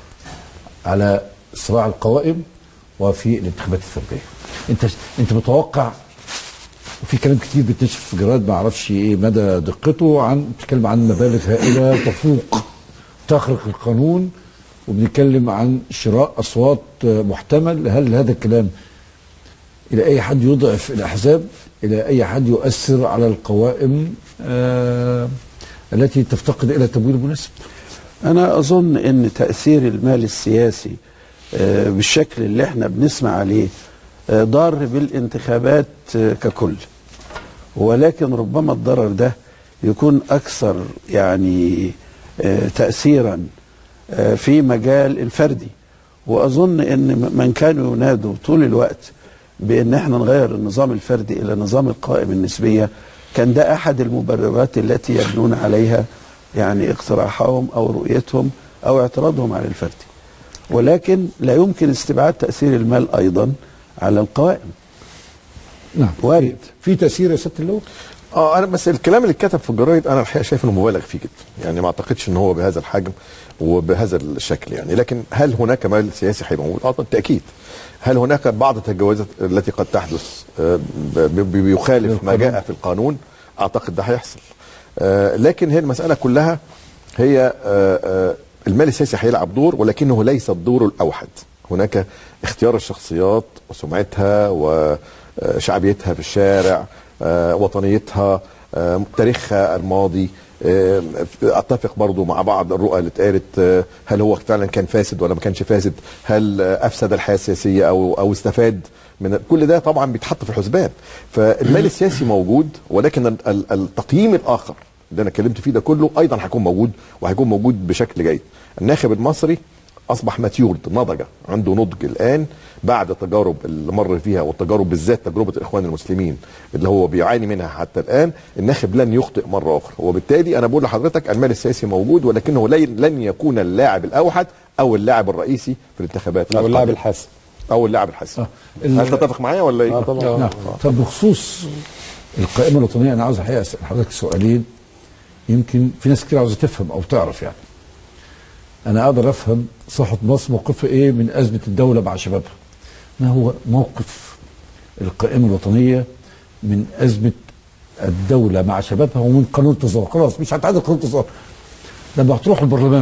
على صراع القوائم وفي الانتخابات الفردية أنت أنت متوقع وفي كلام كتير بيتنشر في جرائد ما اعرفش ايه مدى دقته عن بتتكلم عن مبالغ هائله تفوق تخرق القانون وبنتكلم عن شراء اصوات محتمل هل هذا الكلام الى اي حد يضعف الاحزاب الى اي حد يؤثر على القوائم آه التي تفتقد الى تمويل مناسب انا اظن ان تاثير المال السياسي آه، بالشكل اللي احنا بنسمع عليه آه، ضار بالانتخابات آه، ككل ولكن ربما الضرر ده يكون اكثر يعني آه، تاثيرا آه، في مجال الفردي واظن ان من كانوا ينادوا طول الوقت بان احنا نغير النظام الفردي الى نظام القائم النسبيه كان ده احد المبررات التي يبنون عليها يعني اقتراحهم او رؤيتهم او اعتراضهم على الفردي ولكن لا يمكن استبعاد تاثير المال ايضا على القوائم نعم وارد في تاثير يا سياده اللواء اه انا بس الكلام اللي اتكتب في الجرايد انا الحقيقه شايف انه مبالغ فيه جدا يعني ما اعتقدش ان هو بهذا الحجم وبهذا الشكل يعني لكن هل هناك مال سياسي هيبقى موجود؟ اه بالتاكيد هل هناك بعض التجاوزات التي قد تحدث آه، ب- ب- بيخالف ما جاء في القانون اعتقد ده هيحصل آه، لكن هي المساله كلها هي آه، آه، المال السياسي هيلعب دور ولكنه ليس الدور الاوحد هناك اختيار الشخصيات وسمعتها وشعبيتها في الشارع آه، وطنيتها آه، تاريخها الماضي آه، اتفق برضو مع بعض الرؤى اللي اتقالت آه، هل هو فعلا كان فاسد ولا ما كانش فاسد هل آه، افسد الحياه السياسيه او او استفاد من كل ده طبعا بيتحط في الحسبان فالمال السياسي موجود ولكن ال- ال- التقييم الاخر اللي انا اتكلمت فيه ده كله ايضا هيكون موجود وهيكون موجود بشكل جيد الناخب المصري اصبح ماتيورد نضج عنده نضج الان بعد التجارب اللي مر فيها والتجارب بالذات تجربه الاخوان المسلمين اللي هو بيعاني منها حتى الان الناخب لن يخطئ مره اخرى وبالتالي انا بقول لحضرتك المال السياسي موجود ولكنه لي- لن يكون اللاعب الاوحد او اللاعب الرئيسي في الانتخابات او اللاعب الحاسم او اللاعب الحاسم آه. ال- هل تتفق معايا ولا ايه؟ اه طبعا نعم طب بخصوص القائمه الوطنيه انا عاوز الحقيقه اسال حضرتك سؤالين يمكن في ناس كتير عاوزه تفهم او تعرف يعني انا اقدر افهم صحه مصر موقفها ايه من ازمه الدوله مع شبابها ما هو موقف القائمه الوطنيه من ازمه الدوله مع شبابها ومن قانون التظاهر خلاص مش هتعدل قانون التظاهر لما هتروح البرلمان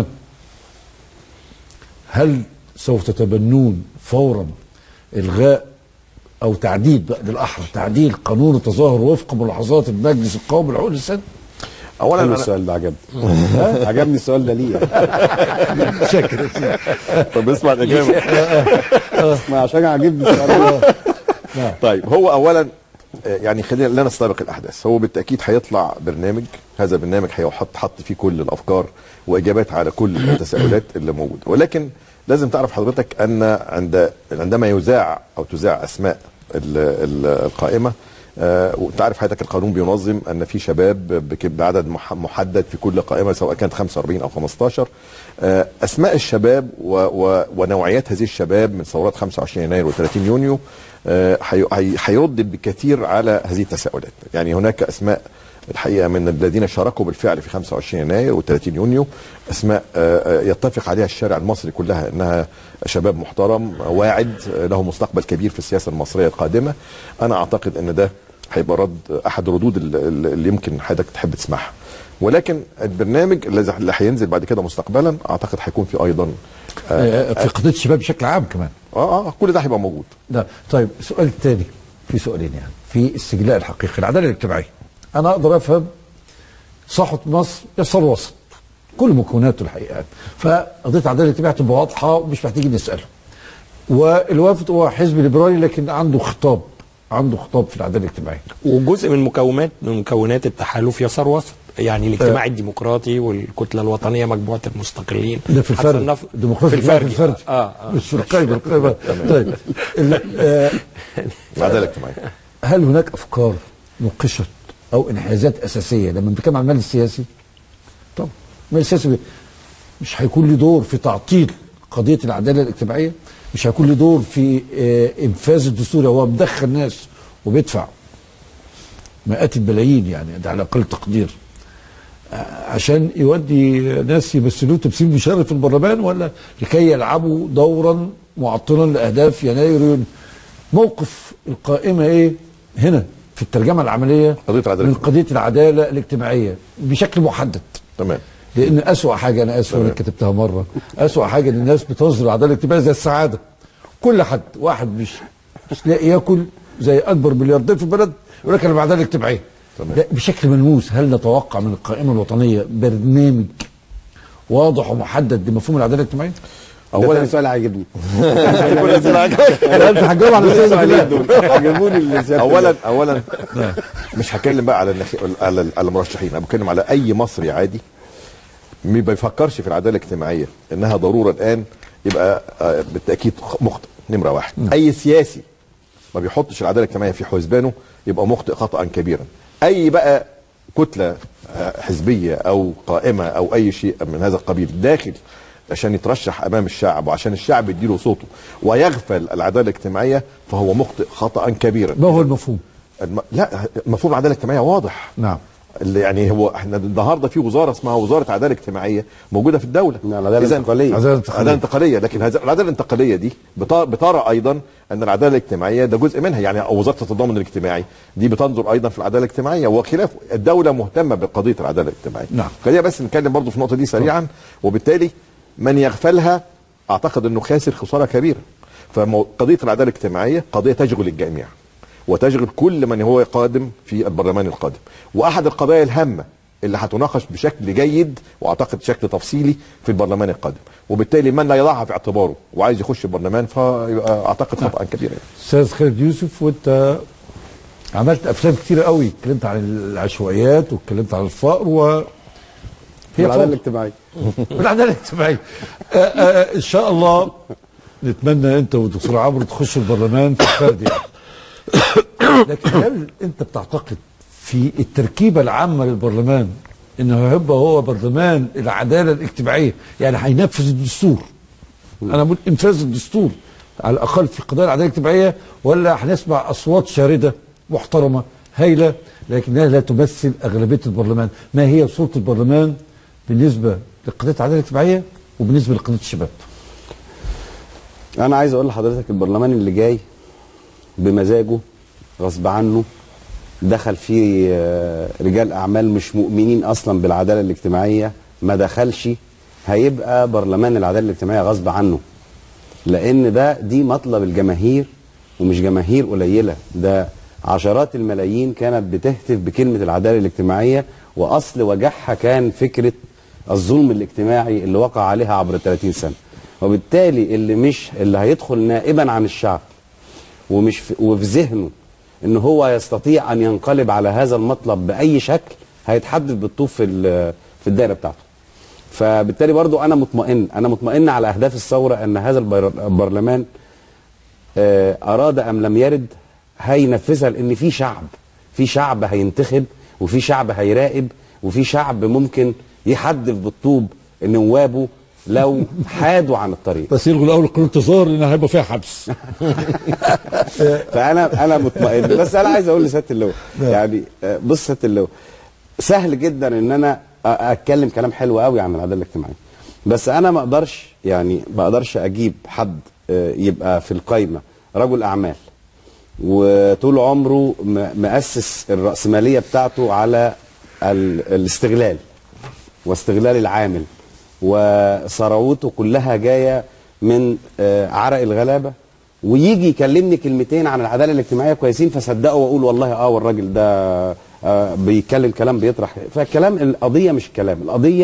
هل سوف تتبنون فورا الغاء او تعديل بقى بالاحرى تعديل قانون التظاهر وفق ملاحظات المجلس القومي لحقوق الانسان اولا حلو أنا- السؤال ده عجبني عجبني السؤال ده ليه شكرا يا سيدي. طب اسمع الاجابه ما عشان عجبني السؤال ده طيب هو اولا آه، يعني خلينا لا نستبق الاحداث هو بالتاكيد هيطلع برنامج هذا البرنامج هيحط حط فيه كل الافكار واجابات على كل التساؤلات اللي موجوده ولكن لازم تعرف حضرتك ان عند عندما يذاع او تذاع اسماء ال- ال- القائمه آه، وانت عارف حضرتك القانون بينظم ان في شباب بك- بعدد مح- محدد في كل قائمه سواء كانت 45 او 15 آه، اسماء الشباب و و ونوعيات هذه الشباب من ثورات 25 يناير و30 يونيو آه، هي- هي- هيرد بكثير على هذه التساؤلات يعني هناك اسماء الحقيقه من الذين شاركوا بالفعل في 25 يناير و30 يونيو اسماء آه، آه، يتفق عليها الشارع المصري كلها انها شباب محترم واعد آه، له مستقبل كبير في السياسه المصريه القادمه انا اعتقد ان ده هيبقى رد احد الردود اللي اللي يمكن حضرتك تحب تسمعها ولكن البرنامج الذي اللي هينزل بعد كده مستقبلا اعتقد هيكون في ايضا آه، في قضيه الشباب بشكل عام كمان اه اه كل ده هيبقى موجود لا طيب السؤال الثاني في سؤالين يعني في استجلاء الحقيقي العداله الاجتماعيه انا اقدر افهم صحه مصر يسار وسط كل مكوناته الحقيقه فقضيه العداله الاجتماعيه تبقى واضحه ومش محتاجين نساله والوفد هو حزب ليبرالي لكن عنده خطاب عنده خطاب في العداله الاجتماعيه وجزء من مكونات من مكونات التحالف يسار وسط يعني الاجتماع الديمقراطي والكتله الوطنيه مجموعه المستقلين ده في الفرد هتصنف- الديمقراطية في الفرد في الفرد اه, آه. مش في القايمه القايمه طيب ال- آه، العداله الاجتماعيه هل هناك افكار نقشت او انحيازات اساسيه لما بنتكلم عن المال السياسي طبعا المال السياسي مش هيكون له دور في تعطيل قضيه العداله الاجتماعيه مش هيكون له دور في آه، انفاذ الدستور هو مدخل ناس وبيدفع مئات الملايين يعني ده على اقل تقدير آه، عشان يودي ناس يمثلوه تمثيل مشرف في البرلمان ولا لكي يلعبوا دورا معطلا لاهداف يناير ويونيو موقف القائمه ايه هنا في الترجمه العمليه قضية العدالة من قضيه العداله الاجتماعيه بشكل محدد تمام لان اسوأ حاجه انا اسف انا تمام. كتبتها مره اسوأ حاجه ان الناس بتنظر العداله الاجتماعيه زي السعاده كل حد واحد مش مش لاقي ياكل زي اكبر ملياردير في البلد يقول لك انا العداله الاجتماعيه تمام. ده بشكل ملموس هل نتوقع من القائمه الوطنيه برنامج واضح ومحدد لمفهوم العداله الاجتماعيه؟ اولا السؤال عاجبني لا انت هتجاوب على السؤال السؤالين ده. دول عجبوني اللي سيادة اولا اولا مش هتكلم بقى على النخ... على على المرشحين انا بتكلم على اي مصري عادي ما بيفكرش في العداله الاجتماعيه انها ضروره الان يبقى آه، بالتاكيد خ- مخطئ نمره واحد اي سياسي ما بيحطش العداله الاجتماعيه في حسبانه يبقى مخطئ خطا كبيرا اي بقى كتله آه، حزبيه او قائمه او اي شيء من هذا القبيل داخل عشان يترشح امام الشعب وعشان الشعب يديله صوته ويغفل العداله الاجتماعيه فهو مخطئ خطا كبيرا ما هو المفهوم؟ الم... لا مفهوم العداله الاجتماعيه واضح نعم اللي يعني هو احنا النهارده في وزاره اسمها وزاره عداله اجتماعيه موجوده في الدوله نعم، العدالة إذن- الانتقالية. العدالة الانتقالية. العداله الانتقاليه لكن هذا العداله الانتقاليه دي بت- بترى ايضا ان العداله الاجتماعيه ده جزء منها يعني وزاره التضامن الاجتماعي دي بتنظر ايضا في العداله الاجتماعيه وخلافه الدوله مهتمه بقضيه العداله الاجتماعيه نعم. خلينا بس نتكلم برضو في النقطه دي سريعا وبالتالي من يغفلها اعتقد انه خاسر خساره كبيره فقضيه العداله الاجتماعيه قضيه تشغل الجميع وتشغل كل من هو قادم في البرلمان القادم واحد القضايا الهامه اللي هتناقش بشكل جيد واعتقد بشكل تفصيلي في البرلمان القادم وبالتالي من لا يضعها في اعتباره وعايز يخش البرلمان فيبقى اعتقد خطا كبير يعني. استاذ خالد يوسف وانت عملت افلام كتير قوي اتكلمت عن العشوائيات واتكلمت عن الفقر و هي العدالة فوضى. الاجتماعية والعداله الاجتماعيه آه، آه، ان شاء الله نتمنى انت والدكتور عمرو تخشوا البرلمان في الفرد يعني لكن هل انت بتعتقد في التركيبه العامه للبرلمان انه هيبقى هو برلمان العداله الاجتماعيه يعني هينفذ الدستور انا بقول انفاذ الدستور على الاقل في قضايا العداله الاجتماعيه ولا هنسمع اصوات شارده محترمه هايله لكنها لا تمثل اغلبيه البرلمان ما هي صوره البرلمان بالنسبه لقضيه العداله الاجتماعيه وبالنسبه لقضيه الشباب انا عايز اقول لحضرتك البرلمان اللي جاي بمزاجه غصب عنه دخل فيه آه، رجال اعمال مش مؤمنين اصلا بالعداله الاجتماعيه ما دخلش هيبقى برلمان العداله الاجتماعيه غصب عنه لان ده دي مطلب الجماهير ومش جماهير قليله ده عشرات الملايين كانت بتهتف بكلمه العداله الاجتماعيه واصل وجعها كان فكره الظلم الاجتماعي اللي وقع عليها عبر 30 سنه وبالتالي اللي مش اللي هيدخل نائبا عن الشعب ومش في وفي ذهنه ان هو يستطيع ان ينقلب على هذا المطلب باي شكل هيتحدث بالطوف في ال- في الدائره بتاعته فبالتالي برضو انا مطمئن انا مطمئن على اهداف الثوره ان هذا البر- البرلمان آه، اراد ام لم يرد هينفذها لان في شعب في شعب هينتخب وفي شعب هيراقب وفي شعب ممكن يحدف بالطوب نوابه لو حادوا عن الطريق بس يلغوا الاول قانون الانتظار لان هيبقى فيها حبس فانا انا مطمئن بس انا عايز اقول لسياده اللواء نعم. يعني آه، بص سياده اللواء سهل جدا ان انا أ- اتكلم كلام حلو قوي عن العداله الاجتماعيه بس انا ما اقدرش يعني ما اقدرش اجيب حد آه، يبقى في القايمه رجل اعمال وطول عمره م- مؤسس الرأسمالية بتاعته على ال- الاستغلال واستغلال العامل وثروته كلها جاية من آه، عرق الغلابة ويجي يكلمني كلمتين عن العدالة الاجتماعية كويسين فصدقه واقول والله اه والراجل ده آه، بيتكلم كلام بيطرح فالكلام القضية مش الكلام القضية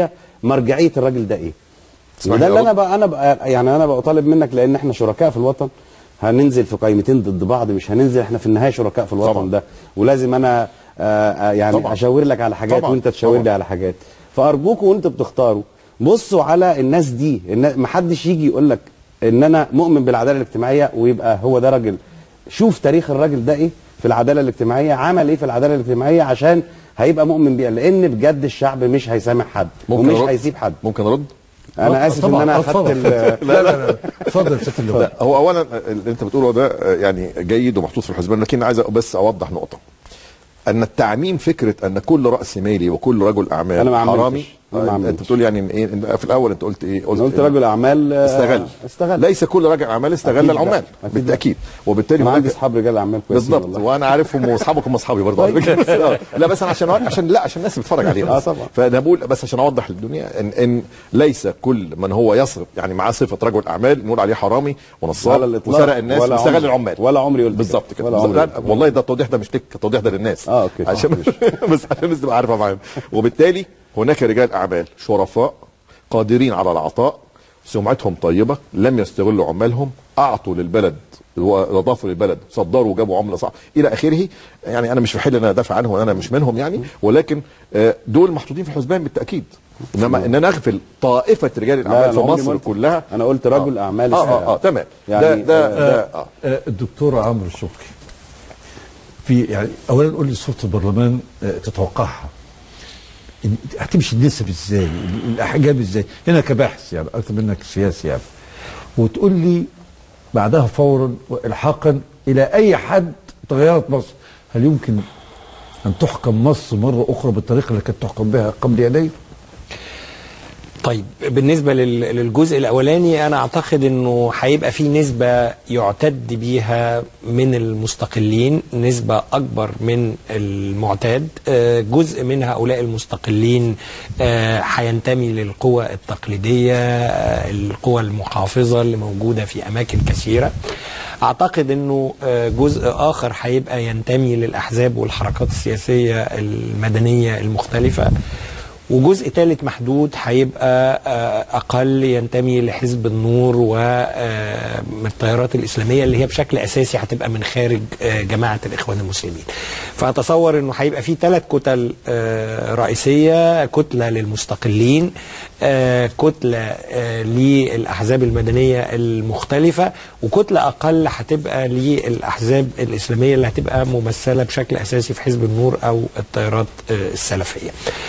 مرجعيه الراجل ده ايه اسمح وده لي اللي انا أرد؟ بقى انا بقى يعني انا بطالب منك لان احنا شركاء في الوطن هننزل في قائمتين ضد بعض مش هننزل احنا في النهايه شركاء في الوطن طبعا. ده ولازم انا آه آه يعني طبعا. اشاور لك على حاجات طبعا. وانت تشاور طبعا. لي على حاجات فارجوكوا وانتوا بتختاروا بصوا على الناس دي النا- محدش يجي يقول لك ان انا مؤمن بالعداله الاجتماعيه ويبقى هو ده راجل شوف تاريخ الراجل ده ايه في العداله الاجتماعيه عمل ايه في العداله الاجتماعيه عشان هيبقى مؤمن بيها لان بجد الشعب مش هيسامح حد ومش أرد؟ هيسيب حد ممكن ارد انا اسف ان طبعاً، انا آه، اخدت اتفضل. ال- لا لا لا اتفضل يا سياده اللواء لا هو اولا اللي انت بتقوله ده آه، يعني جيد ومحطوط في الحسبان لكن عايز بس اوضح نقطه ان التعميم فكره ان كل راس مالي وكل رجل اعمال أنا ما عممتش. حرامي أنا ما آه، انت عممتش. بتقول يعني إن ايه إن في الاول انت قلت ايه أنا قلت إن رجل اعمال آه، استغل استغل ليس كل راجل اعمال استغل أكيد لا. العمال أكيد لا. بالتاكيد وبالتالي انا عندي هناك اصحاب رجال اعمال كويسين بالظبط والله. وانا عارفهم واصحابكم اصحابي برضه على فكرة. آه. لا بس انا عشان عشان لا عشان الناس بتتفرج علينا آه طبعا. فانا بقول بس عشان اوضح للدنيا ان ان ليس كل من هو يصرف يعني معاه صفه رجل اعمال نقول عليه حرامي على ونصاب الإطلاق. وسرق الناس ولا واستغل عمري. العمال ولا عمري قلت بالظبط كده. كده ولا بالظبط. عمري لا والله ده التوضيح ده مش لك التوضيح ده للناس آه، أوكي. عشان بس عشان الناس تبقى عارفه معانا وبالتالي هناك رجال اعمال شرفاء قادرين على العطاء سمعتهم طيبه لم يستغلوا عمالهم اعطوا للبلد واضافوا للبلد صدروا وجابوا عمله صح الى اخره يعني انا مش في حل ان انا ادافع عنهم وانا مش منهم يعني ولكن آه، دول محطوطين في الحسبان بالتاكيد انما ان انا اغفل طائفه رجال لا، الاعمال أنا في عمري ما مصر قلت. كلها انا قلت رجل اعمال اه استغل. اه, آه تمام يعني، ده ده, آه، ده آه. آه، الدكتور عمرو الشكري في يعني اولا قول لي صوره البرلمان آه، تتوقعها إن- هتمشي النسب ازاي ال- الاحجام ازاي هنا كباحث يعني اكتر منك سياسي يعني وتقول لي بعدها فورا والحاقا الى اي حد تغيرت مصر هل يمكن ان تحكم مصر مره اخرى بالطريقه اللي كانت تحكم بها قبل يناير طيب بالنسبة لل- للجزء الأولاني أنا أعتقد أنه هيبقى في نسبة يعتد بيها من المستقلين نسبة أكبر من المعتاد آه، جزء من هؤلاء المستقلين آه، هينتمي للقوى التقليدية آه، القوى المحافظة اللي موجودة في أماكن كثيرة أعتقد أنه آه، جزء آخر هيبقى ينتمي للأحزاب والحركات السياسية المدنية المختلفة وجزء ثالث محدود هيبقى آه، اقل ينتمي لحزب النور ومن التيارات الاسلاميه اللي هي بشكل اساسي هتبقى من خارج آه، جماعه الاخوان المسلمين. فاتصور انه هيبقى في ثلاث كتل آه، رئيسيه كتله للمستقلين آه، كتله آه، للاحزاب المدنيه المختلفه وكتله اقل هتبقى للاحزاب الاسلاميه اللي هتبقى ممثله بشكل اساسي في حزب النور او التيارات آه، السلفيه.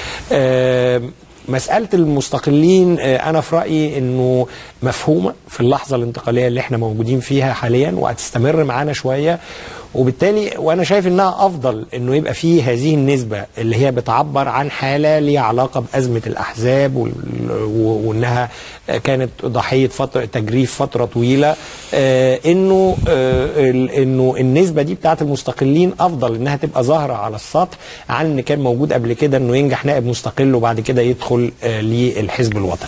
آه، مسألة المستقلين آه، أنا في رأيي أنه مفهومة في اللحظة الانتقالية اللي احنا موجودين فيها حاليا وهتستمر معانا شوية وبالتالي وانا شايف انها افضل انه يبقى فيه هذه النسبه اللي هي بتعبر عن حاله ليها علاقه بازمه الاحزاب وال- و- وانها كانت ضحيه فتره تجريف فتره طويله آه، انه آه، ال- انه النسبه دي بتاعت المستقلين افضل انها تبقى ظاهره على السطح عن ان كان موجود قبل كده انه ينجح نائب مستقل وبعد كده يدخل آه، للحزب الوطني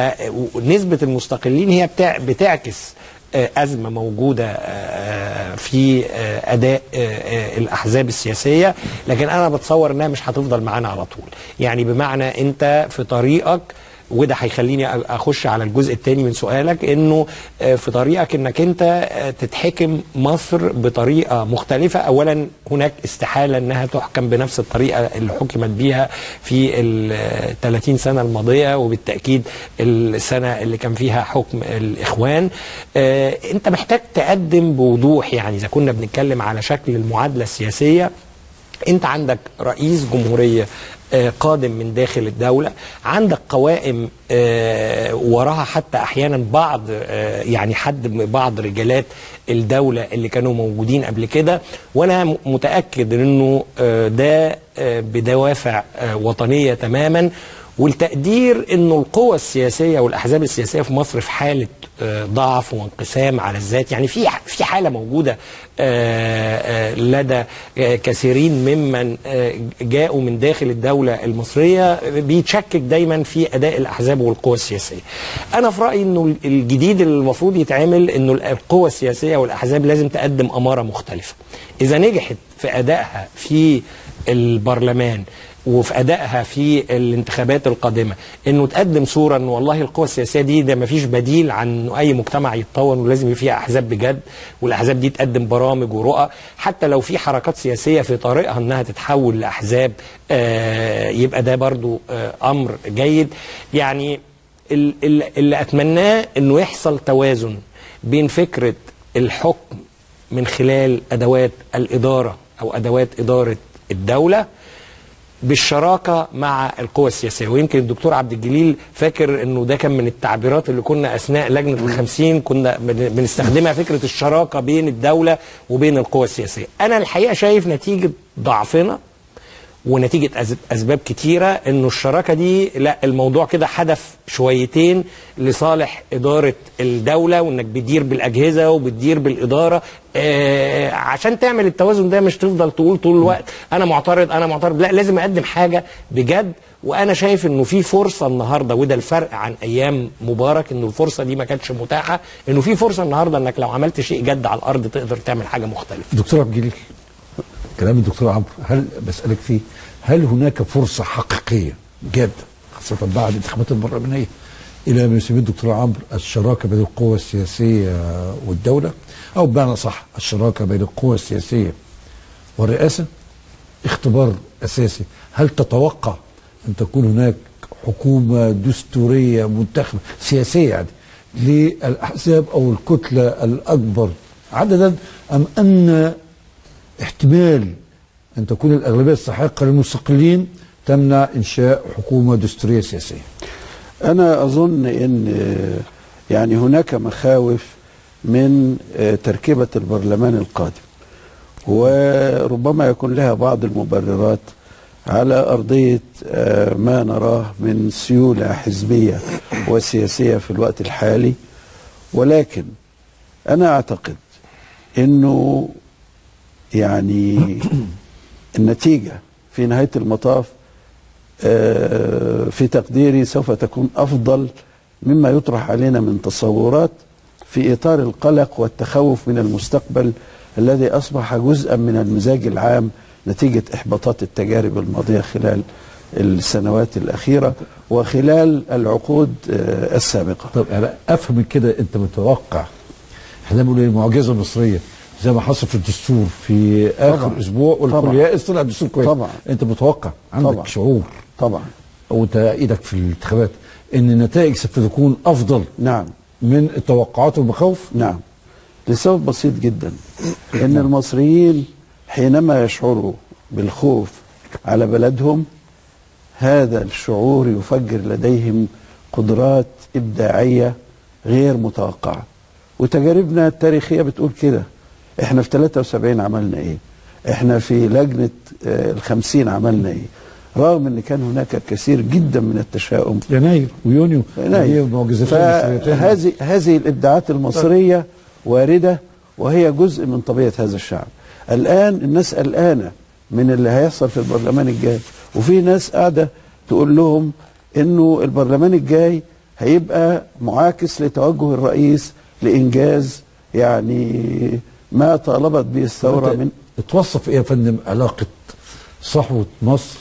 فنسبه المستقلين هي بتاع بتعكس آه، أزمة موجودة آه، في آه، أداء آه، آه، الأحزاب السياسية لكن أنا بتصور أنها مش هتفضل معانا على طول يعني بمعنى أنت في طريقك وده هيخليني أ- اخش على الجزء الثاني من سؤالك انه آه، في طريقك انك انت آه، تتحكم مصر بطريقه مختلفه اولا هناك استحاله انها تحكم بنفس الطريقه اللي حكمت بيها في ال 30 سنه الماضيه وبالتاكيد السنه اللي كان فيها حكم الاخوان آه، انت محتاج تقدم بوضوح يعني اذا كنا بنتكلم على شكل المعادله السياسيه انت عندك رئيس جمهوريه آه، قادم من داخل الدولة عندك قوائم آه، وراها حتى أحيانا بعض آه، يعني حد من بعض رجالات الدولة اللي كانوا موجودين قبل كده وأنا م- متأكد أنه آه، ده آه، بدوافع آه، وطنية تماما والتقدير انه القوى السياسيه والاحزاب السياسيه في مصر في حاله آه، ضعف وانقسام على الذات يعني في في حاله موجوده آه، آه، لدى آه، كثيرين ممن آه، جاءوا من داخل الدوله المصريه بيتشكك دايما في اداء الاحزاب والقوى السياسيه. انا في رايي انه الجديد اللي المفروض يتعمل انه القوى السياسيه والاحزاب لازم تقدم اماره مختلفه. اذا نجحت في ادائها في البرلمان وفي ادائها في الانتخابات القادمه انه تقدم صوره ان والله القوى السياسيه دي ده ما فيش بديل عن انه اي مجتمع يتطور ولازم يبقى فيها احزاب بجد والاحزاب دي تقدم برامج ورؤى حتى لو في حركات سياسيه في طريقها انها تتحول لاحزاب آه يبقى ده برضو آه امر جيد يعني ال- ال- اللي اتمناه انه يحصل توازن بين فكره الحكم من خلال ادوات الاداره او ادوات اداره الدوله بالشراكه مع القوى السياسيه ويمكن الدكتور عبد الجليل فاكر انه ده كان من التعبيرات اللي كنا اثناء لجنه الخمسين كنا بن- بنستخدمها فكره الشراكه بين الدوله وبين القوى السياسيه انا الحقيقه شايف نتيجه ضعفنا ونتيجة أز- أسباب كتيرة إنه الشراكة دي لا الموضوع كده حدث شويتين لصالح إدارة الدولة وإنك بتدير بالأجهزة وبتدير بالإدارة آه عشان تعمل التوازن ده مش تفضل تقول طول الوقت أنا معترض أنا معترض لا لازم أقدم حاجة بجد وأنا شايف إنه في فرصة النهاردة وده الفرق عن أيام مبارك إنه الفرصة دي ما كانتش متاحة إنه في فرصة النهاردة إنك لو عملت شيء جد على الأرض تقدر تعمل حاجة مختلفة دكتور عبد الجليل كلام الدكتور عمرو هل بسألك فيه هل هناك فرصة حقيقية جادة خاصة بعد الانتخابات البرلمانية إلى ما يسميه الدكتور عمرو الشراكة بين القوى السياسية والدولة أو بمعنى صح الشراكة بين القوى السياسية والرئاسة اختبار أساسي هل تتوقع أن تكون هناك حكومة دستورية منتخبة سياسية يعني للأحزاب أو الكتلة الأكبر عددا أم أن احتمال أن تكون الأغلبية الساحقة للمستقلين تمنع إنشاء حكومة دستورية سياسية أنا أظن أن آه، يعني هناك مخاوف من آه، تركيبة البرلمان القادم وربما يكون لها بعض المبررات على أرضية آه، ما نراه من سيولة حزبية وسياسية في الوقت الحالي ولكن أنا أعتقد أنه يعني النتيجة في نهاية المطاف آه، في تقديري سوف تكون أفضل مما يطرح علينا من تصورات في إطار القلق والتخوف من المستقبل الذي أصبح جزءا من المزاج العام نتيجة إحباطات التجارب الماضية خلال السنوات الأخيرة وخلال العقود آه، السابقة طب أنا أفهم من كده أنت متوقع احنا بنقول إيه المعجزة المصرية زي ما حصل في الدستور في آخر طبعا. أسبوع والكل طبعا. يائس طلع الدستور كويس طبعا. أنت متوقع عندك طبعا. شعور طبعا وأنت إيدك في الانتخابات أن النتائج ستكون أفضل نعم من التوقعات والمخاوف نعم لسبب بسيط جدا ان المصريين حينما يشعروا بالخوف على بلدهم هذا الشعور يفجر لديهم قدرات ابداعيه غير متوقعه وتجاربنا التاريخيه بتقول كده احنا في 73 عملنا ايه احنا في لجنه آه، الخمسين عملنا ايه رغم ان كان هناك الكثير جدا من التشاؤم يناير ويونيو يناير. هي معجزتين مصريتين. فهذه هذه الابداعات المصريه وارده وهي جزء من طبيعه هذا الشعب. الان الناس قلقانه من اللي هيحصل في البرلمان الجاي وفي ناس قاعده تقول لهم انه البرلمان الجاي هيبقى معاكس لتوجه الرئيس لانجاز يعني ما طالبت به الثوره أنت من اتوصف ايه يا فندم علاقه صحوه مصر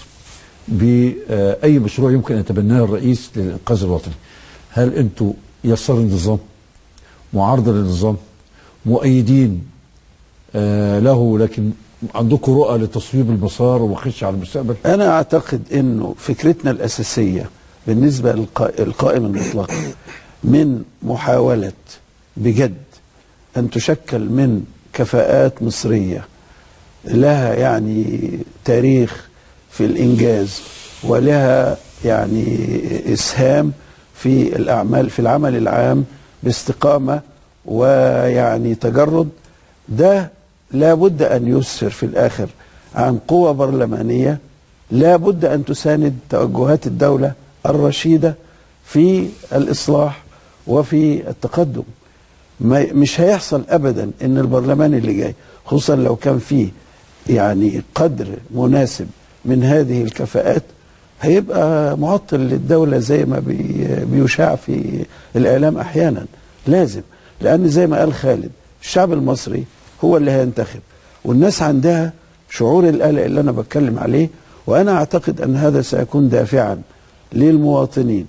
باي مشروع يمكن ان يتبناه الرئيس للانقاذ الوطني هل انتوا يسار النظام معارضه للنظام مؤيدين آه له لكن عندكم رؤى لتصويب المسار وخش على المستقبل أنا أعتقد أنه فكرتنا الأساسية بالنسبة للقائمة المطلقة من محاولة بجد أن تشكل من كفاءات مصرية لها يعني تاريخ في الإنجاز ولها يعني إسهام في الأعمال في العمل العام باستقامة ويعني تجرد ده لابد أن يسفر في الآخر عن قوة برلمانية لابد أن تساند توجهات الدولة الرشيدة في الإصلاح وفي التقدم ما مش هيحصل أبدا أن البرلمان اللي جاي خصوصا لو كان فيه يعني قدر مناسب من هذه الكفاءات هيبقى معطل للدولة زي ما بي بيشاع في الإعلام أحيانا لازم لأن زي ما قال خالد الشعب المصري هو اللي هينتخب والناس عندها شعور القلق اللي أنا بتكلم عليه وأنا أعتقد أن هذا سيكون دافعا للمواطنين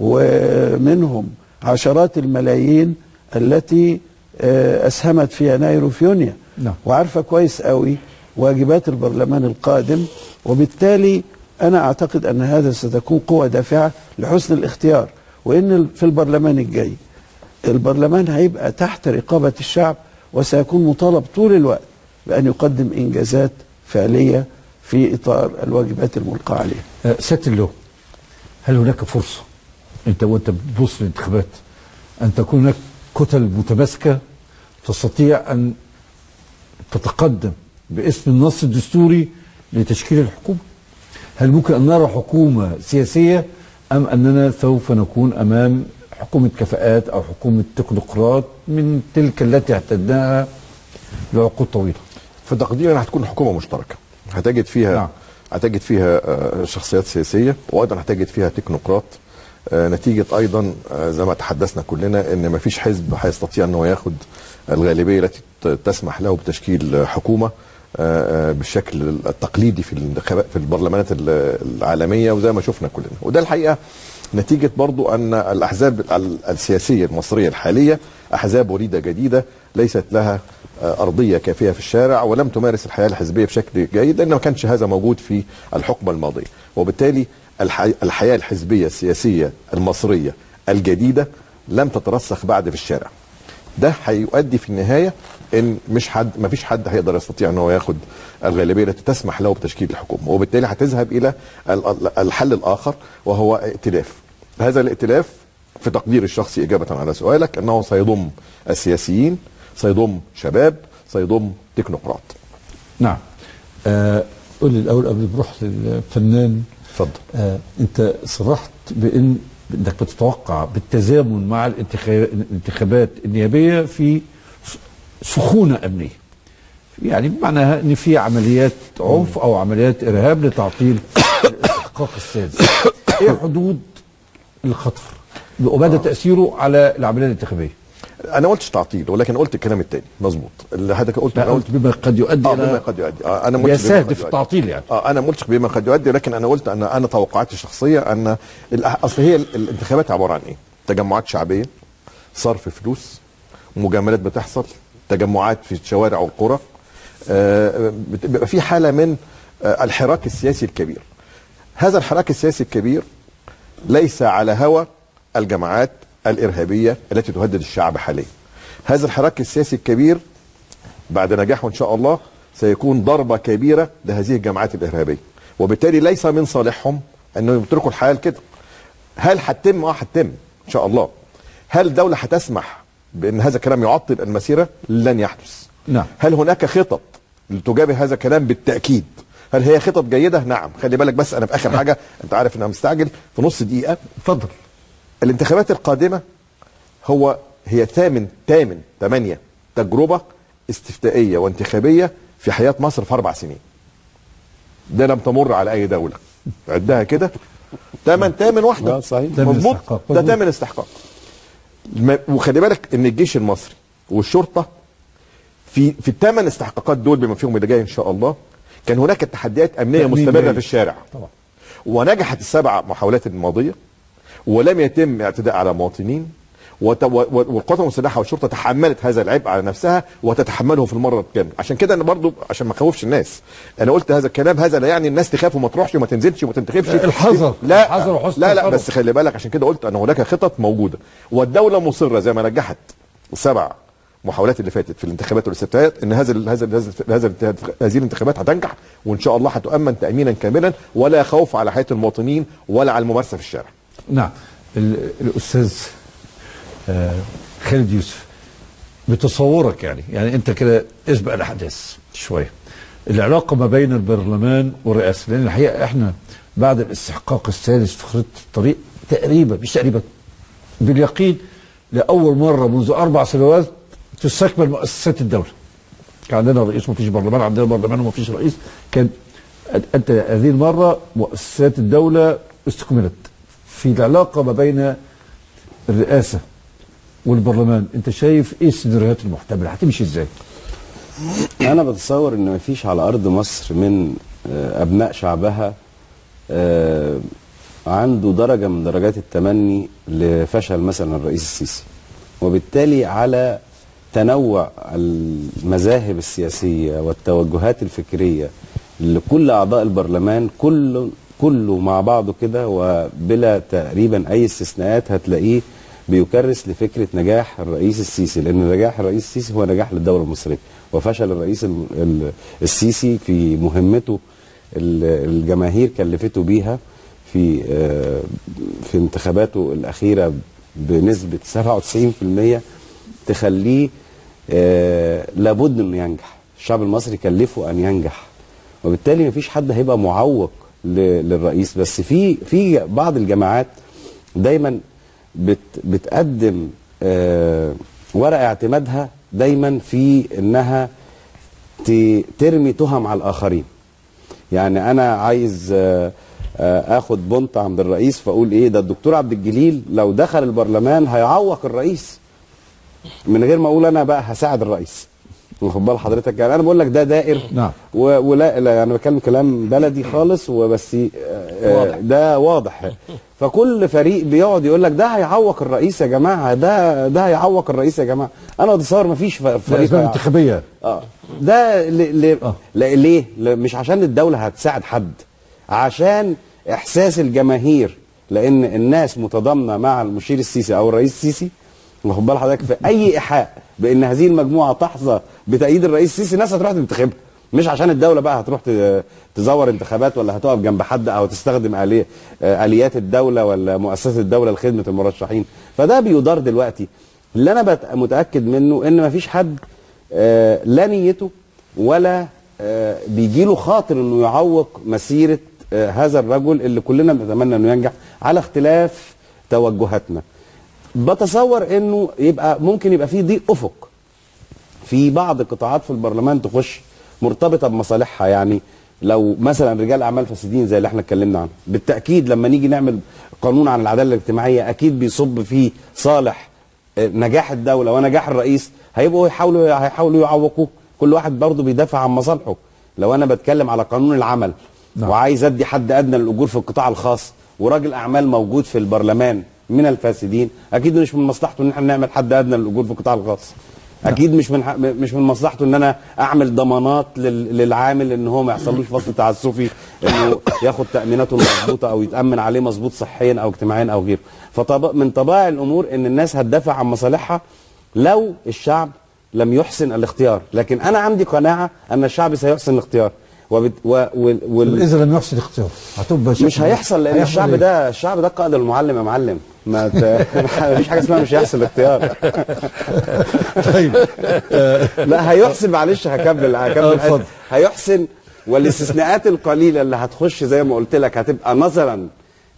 ومنهم عشرات الملايين التي آه، أسهمت في يناير وفي يونيو نعم. وعارفة كويس قوي واجبات البرلمان القادم وبالتالي أنا أعتقد أن هذا ستكون قوة دافعة لحسن الاختيار وإن في البرلمان الجاي البرلمان هيبقى تحت رقابة الشعب وسيكون مطالب طول الوقت بأن يقدم إنجازات فعلية في إطار الواجبات الملقاة عليه آه، سياده اللواء هل هناك فرصه انت وانت بتبص للانتخابات ان تكون هناك كتل متماسكه تستطيع ان تتقدم باسم النص الدستوري لتشكيل الحكومه؟ هل ممكن ان نرى حكومه سياسيه ام اننا سوف نكون امام حكومه كفاءات او حكومه تكنوقراط من تلك التي اعتدناها لعقود طويله؟ في تقديري انها هتكون حكومه مشتركه هتجد فيها نعم. نعم. هتجد فيها آه، شخصيات سياسيه وايضا هتجد فيها تكنوقراط آه، نتيجه ايضا آه، زي ما تحدثنا كلنا ان ما فيش حزب هيستطيع ان هو ياخد الغالبيه التي ت- تسمح له بتشكيل آه، حكومه آه، آه، بالشكل التقليدي في الانتخابات في البرلمانات ال- العالميه وزي ما شفنا كلنا وده الحقيقه نتيجه برضو ان الاحزاب ال- السياسيه المصريه الحاليه احزاب وليده جديده ليست لها آه، ارضيه كافيه في الشارع ولم تمارس الحياه الحزبيه بشكل جيد لان ما كانش هذا موجود في الحقبه الماضيه وبالتالي الحي- الحياه الحزبيه السياسيه المصريه الجديده لم تترسخ بعد في الشارع ده هيؤدي في النهايه ان مش حد ما فيش حد هيقدر يستطيع ان هو ياخد الغالبيه التي تسمح له بتشكيل الحكومه وبالتالي هتذهب الى ال- ال- الحل الاخر وهو ائتلاف هذا الائتلاف في تقديري الشخصي اجابه على سؤالك انه سيضم السياسيين سيضم شباب سيضم تكنوقراط نعم آه قول لي الاول قبل ما نروح للفنان اتفضل آه انت صرحت بان انك بتتوقع بالتزامن مع الانتخا- الانتخابات النيابيه في س- سخونه امنيه يعني بمعنى ان في عمليات عنف او عمليات ارهاب لتعطيل الاستحقاق السادس ايه حدود الخطر ومدى تاثيره على العمليه الانتخابيه انا ما قلتش تعطيل ولكن قلت الكلام الثاني مظبوط اللي حضرتك قلت لا انا قلت قلت بما قد يؤدي اه بما الى قد يؤدي آه انا ما قلتش بما قد يستهدف يؤدي. التعطيل يعني اه انا ما قلتش بما قد يؤدي لكن انا قلت ان انا توقعاتي الشخصيه ان الأح- اصل هي ال- الانتخابات عباره عن ايه؟ تجمعات شعبيه صرف فلوس مجاملات بتحصل تجمعات في الشوارع والقرى آه، بت- بيبقى في حاله من آه، الحراك السياسي الكبير هذا الحراك السياسي الكبير ليس على هوى الجماعات الارهابيه التي تهدد الشعب حاليا هذا الحراك السياسي الكبير بعد نجاحه ان شاء الله سيكون ضربه كبيره لهذه الجماعات الارهابيه وبالتالي ليس من صالحهم انهم يتركوا الحال كده هل هتتم اه هتتم ان شاء الله هل الدوله هتسمح بان هذا الكلام يعطل المسيره لن يحدث نعم. هل هناك خطط لتجابه هذا الكلام بالتاكيد هل هي خطط جيده نعم خلي بالك بس انا في اخر حاجه انت عارف ان انا مستعجل في نص دقيقه اتفضل الانتخابات القادمة هو هي ثامن ثامن ثمانية تجربة استفتائية وانتخابية في حياة مصر في أربع سنين ده لم تمر على أي دولة عدها كده ثامن ثامن واحدة لا، صحيح. تامن مظبوط استحقاق. ده مظبوط. ثامن استحقاق ما- وخلي بالك ان الجيش المصري والشرطة في في الثمان استحقاقات دول بما فيهم اللي جاي ان شاء الله كان هناك تحديات امنيه تأمين مستمره جيد. في الشارع طبعا ونجحت السبع محاولات الماضيه ولم يتم اعتداء على مواطنين وت... و... و- والقوات المسلحه والشرطه تحملت هذا العبء على نفسها وتتحمله في المره الكامله عشان كده انا برضو عشان ما اخوفش الناس انا قلت هذا الكلام هذا لا يعني الناس تخاف وما تروحش وما تنزلش وما تنتخبش الحذر. لا الحذر وحسن لا لا التصرف. بس خلي بالك عشان كده قلت ان هناك خطط موجوده والدوله مصره زي ما نجحت السبع محاولات اللي فاتت في الانتخابات والاستفتاءات ان هذا ال- هذا ال- هذا ال- هذا ال- هذه الانتخابات هتنجح وان شاء الله هتؤمن تامينا كاملا ولا خوف على حياه المواطنين ولا على الممارسه في الشارع نعم ال- الاستاذ آه، خالد يوسف بتصورك يعني يعني انت كده اسبق الاحداث شويه العلاقه ما بين البرلمان والرئاسه لان الحقيقه احنا بعد الاستحقاق السادس في خريطه الطريق تقريبا مش تقريبا باليقين لاول مره منذ اربع سنوات تستكمل مؤسسات الدوله كان عندنا رئيس ومفيش برلمان عندنا برلمان ومفيش رئيس كان انت هذه المره مؤسسات الدوله استكملت في العلاقه ما بين الرئاسه والبرلمان انت شايف ايه السيناريوهات المحتمله هتمشي ازاي؟ انا بتصور ان مفيش على ارض مصر من آه، ابناء شعبها آه، عنده درجه من درجات التمني لفشل مثلا الرئيس السيسي وبالتالي على تنوع المذاهب السياسيه والتوجهات الفكريه لكل اعضاء البرلمان كل كله مع بعضه كده وبلا تقريبا اي استثناءات هتلاقيه بيكرس لفكره نجاح الرئيس السيسي لان نجاح الرئيس السيسي هو نجاح للدوله المصريه وفشل الرئيس ال- ال- السيسي في مهمته ال- الجماهير كلفته بيها في آه، في انتخاباته الاخيره بنسبه 97% تخليه آه، لابد انه ينجح الشعب المصري كلفه ان ينجح وبالتالي مفيش حد هيبقى معوق ل- للرئيس بس في في بعض الجماعات دايما بت بتقدم آه، ورق اعتمادها دايما في انها ت- ترمي تهم على الاخرين يعني انا عايز آه، آه، اخد بنط عند الرئيس فاقول ايه ده الدكتور عبد الجليل لو دخل البرلمان هيعوق الرئيس من غير ما اقول انا بقى هساعد الرئيس واخد بال حضرتك يعني انا بقول لك ده دائر نعم. و- ولا لا انا بتكلم كلام بلدي خالص وبس آه، آه، ده واضح فكل فريق بيقعد يقول لك ده هيعوق الرئيس يا جماعه ده ده هيعوق الرئيس يا جماعه انا بتصور مفيش ف- فريق لاسباب هيعوق. انتخابيه اه ده ل... ل... آه. لا ليه؟ ل... مش عشان الدولة هتساعد حد عشان إحساس الجماهير لأن الناس متضامنة مع المشير السيسي أو الرئيس السيسي واخد بال حضرتك في أي إيحاء بأن هذه المجموعة تحظى بتأييد الرئيس السيسي الناس هتروح تنتخبها مش عشان الدولة بقى هتروح ت- تزور انتخابات ولا هتقف جنب حد أو تستخدم آلية آه، آليات الدولة ولا مؤسسة الدولة لخدمة المرشحين فده بيدار دلوقتي اللي أنا بت- متأكد منه إن مفيش حد آه، لا نيته ولا آه، بيجيله خاطر انه يعوق مسيره آه، هذا الرجل اللي كلنا بنتمنى انه ينجح على اختلاف توجهاتنا. بتصور انه يبقى ممكن يبقى في ضيق افق في بعض قطاعات في البرلمان تخش مرتبطه بمصالحها يعني لو مثلا رجال اعمال فاسدين زي اللي احنا اتكلمنا عنه بالتاكيد لما نيجي نعمل قانون عن العداله الاجتماعيه اكيد بيصب في صالح آه، نجاح الدوله ونجاح الرئيس هيبقوا يحاولوا هيحاولوا يعوقوه كل واحد برضه بيدافع عن مصالحه لو انا بتكلم على قانون العمل نعم. وعايز ادي حد ادنى للاجور في القطاع الخاص وراجل اعمال موجود في البرلمان من الفاسدين اكيد مش من مصلحته ان احنا نعمل حد ادنى للاجور في القطاع الخاص اكيد مش من ح- مش من مصلحته ان انا اعمل ضمانات لل- للعامل ان هو ما يحصلوش فصل تعسفي انه ياخد تاميناته المظبوطه او يتامن عليه مظبوط صحيا او اجتماعيا او غيره فطب من طبائع الامور ان الناس هتدافع عن مصالحها لو الشعب لم يحسن الاختيار لكن انا عندي قناعه ان الشعب سيحسن الاختيار وبت و وال وال اذا لم يحسن اختيار هتبقى مش شكل- هيحصل لان هيحصل الشعب إيه؟ ده الشعب ده قائد المعلم يا معلم ما ت... مفيش حاجه اسمها مش هيحصل الاختيار طيب لا هيحسن معلش هكمل آه، هكمل اتفضل. هيحسن والاستثناءات القليله اللي هتخش زي ما قلت لك هتبقى نظرا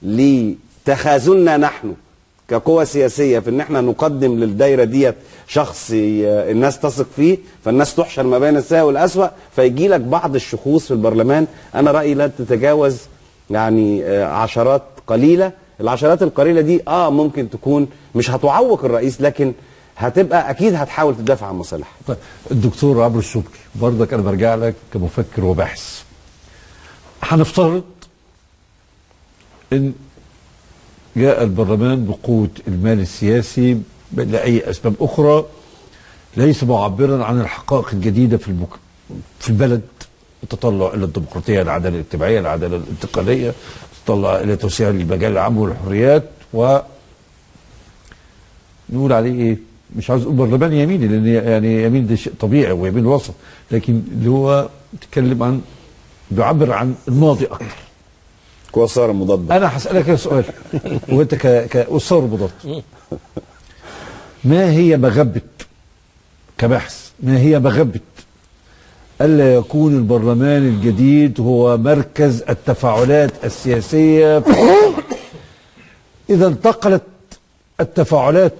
لتخاذلنا نحن كقوة سياسية في ان احنا نقدم للدايرة ديت شخص ي- الناس تثق فيه فالناس تحشر ما بين السيء والأسوأ فيجي لك بعض الشخوص في البرلمان انا رأيي لا تتجاوز يعني آه، عشرات قليلة العشرات القليلة دي اه ممكن تكون مش هتعوق الرئيس لكن هتبقى اكيد هتحاول تدافع عن مصالحها طيب الدكتور عمرو الشبكي برضك انا برجع لك كمفكر وباحث هنفترض ان جاء البرلمان بقوة المال السياسي لأي أسباب أخرى ليس معبرا عن الحقائق الجديدة في المك... في البلد التطلع إلى الديمقراطية العدالة الاجتماعية العدالة الانتقالية التطلع إلى توسيع المجال العام والحريات و نقول عليه ايه مش عاوز اقول برلمان يميني لان يعني يمين ده شيء طبيعي ويمين وسط لكن اللي هو بيتكلم عن بيعبر عن الماضي اكتر قوى الثوره المضاده انا هسالك كده سؤال وانت ك كأسر مضاد ما هي مغبه كبحث ما هي مغبه الا يكون البرلمان الجديد هو مركز التفاعلات السياسيه في المجتمع. اذا انتقلت التفاعلات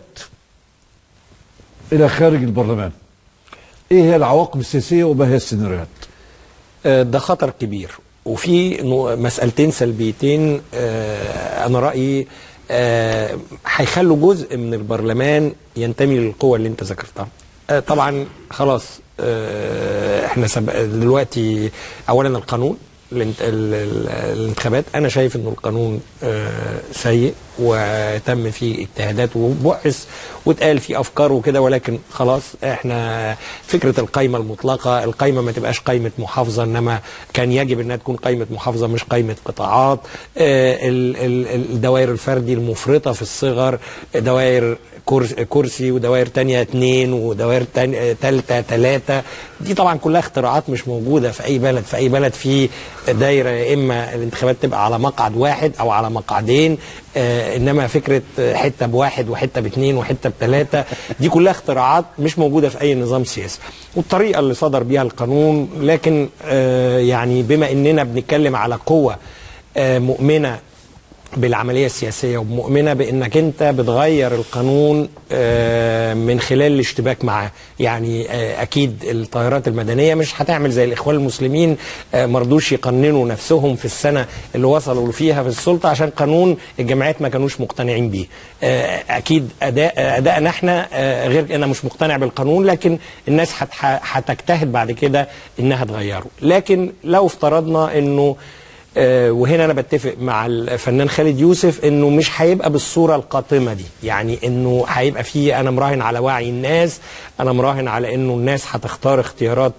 الى خارج البرلمان ايه هي العواقب السياسيه وما هي السيناريوهات آه، ده خطر كبير وفي نوع- مسألتين سلبيتين آه، أنا رأيي آه، هيخلوا جزء من البرلمان ينتمي للقوة اللي أنت ذكرتها آه، طبعا خلاص آه، احنا سب... دلوقتي أولا القانون الانت- ال- ال- الانتخابات انا شايف انه القانون آه، سيء وتم فيه اجتهادات وبحث واتقال فيه افكار وكده ولكن خلاص احنا فكره القايمه المطلقه القايمه ما تبقاش قايمه محافظه انما كان يجب انها تكون قايمه محافظه مش قايمه قطاعات آه، ال- ال- الدوائر الفردي المفرطه في الصغر دوائر كرس- كرسي ودوائر تانية اتنين ودوائر تانية تالتة تلاتة دي طبعا كلها اختراعات مش موجودة في أي بلد في أي بلد في دايرة يا إما الانتخابات تبقى على مقعد واحد أو على مقعدين آه إنما فكرة آه، حتة بواحد وحتة باتنين وحتة بتلاتة دي كلها اختراعات مش موجودة في أي نظام سياسي والطريقة اللي صدر بيها القانون لكن آه يعني بما إننا بنتكلم على قوة آه مؤمنة بالعملية السياسية ومؤمنة بأنك أنت بتغير القانون آه، من خلال الاشتباك معاه يعني آه، أكيد الطائرات المدنية مش هتعمل زي الإخوان المسلمين آه، مرضوش يقننوا نفسهم في السنة اللي وصلوا فيها في السلطة عشان قانون الجمعيات ما كانوش مقتنعين بيه آه، أكيد أداء أدائنا احنا آه، غير أنا مش مقتنع بالقانون لكن الناس هتح- هتجتهد بعد كده إنها تغيره لكن لو افترضنا إنه آه، وهنا انا بتفق مع الفنان خالد يوسف انه مش هيبقى بالصوره القاتمه دي يعني انه هيبقى فيه انا مراهن على وعي الناس انا مراهن على انه الناس هتختار اختيارات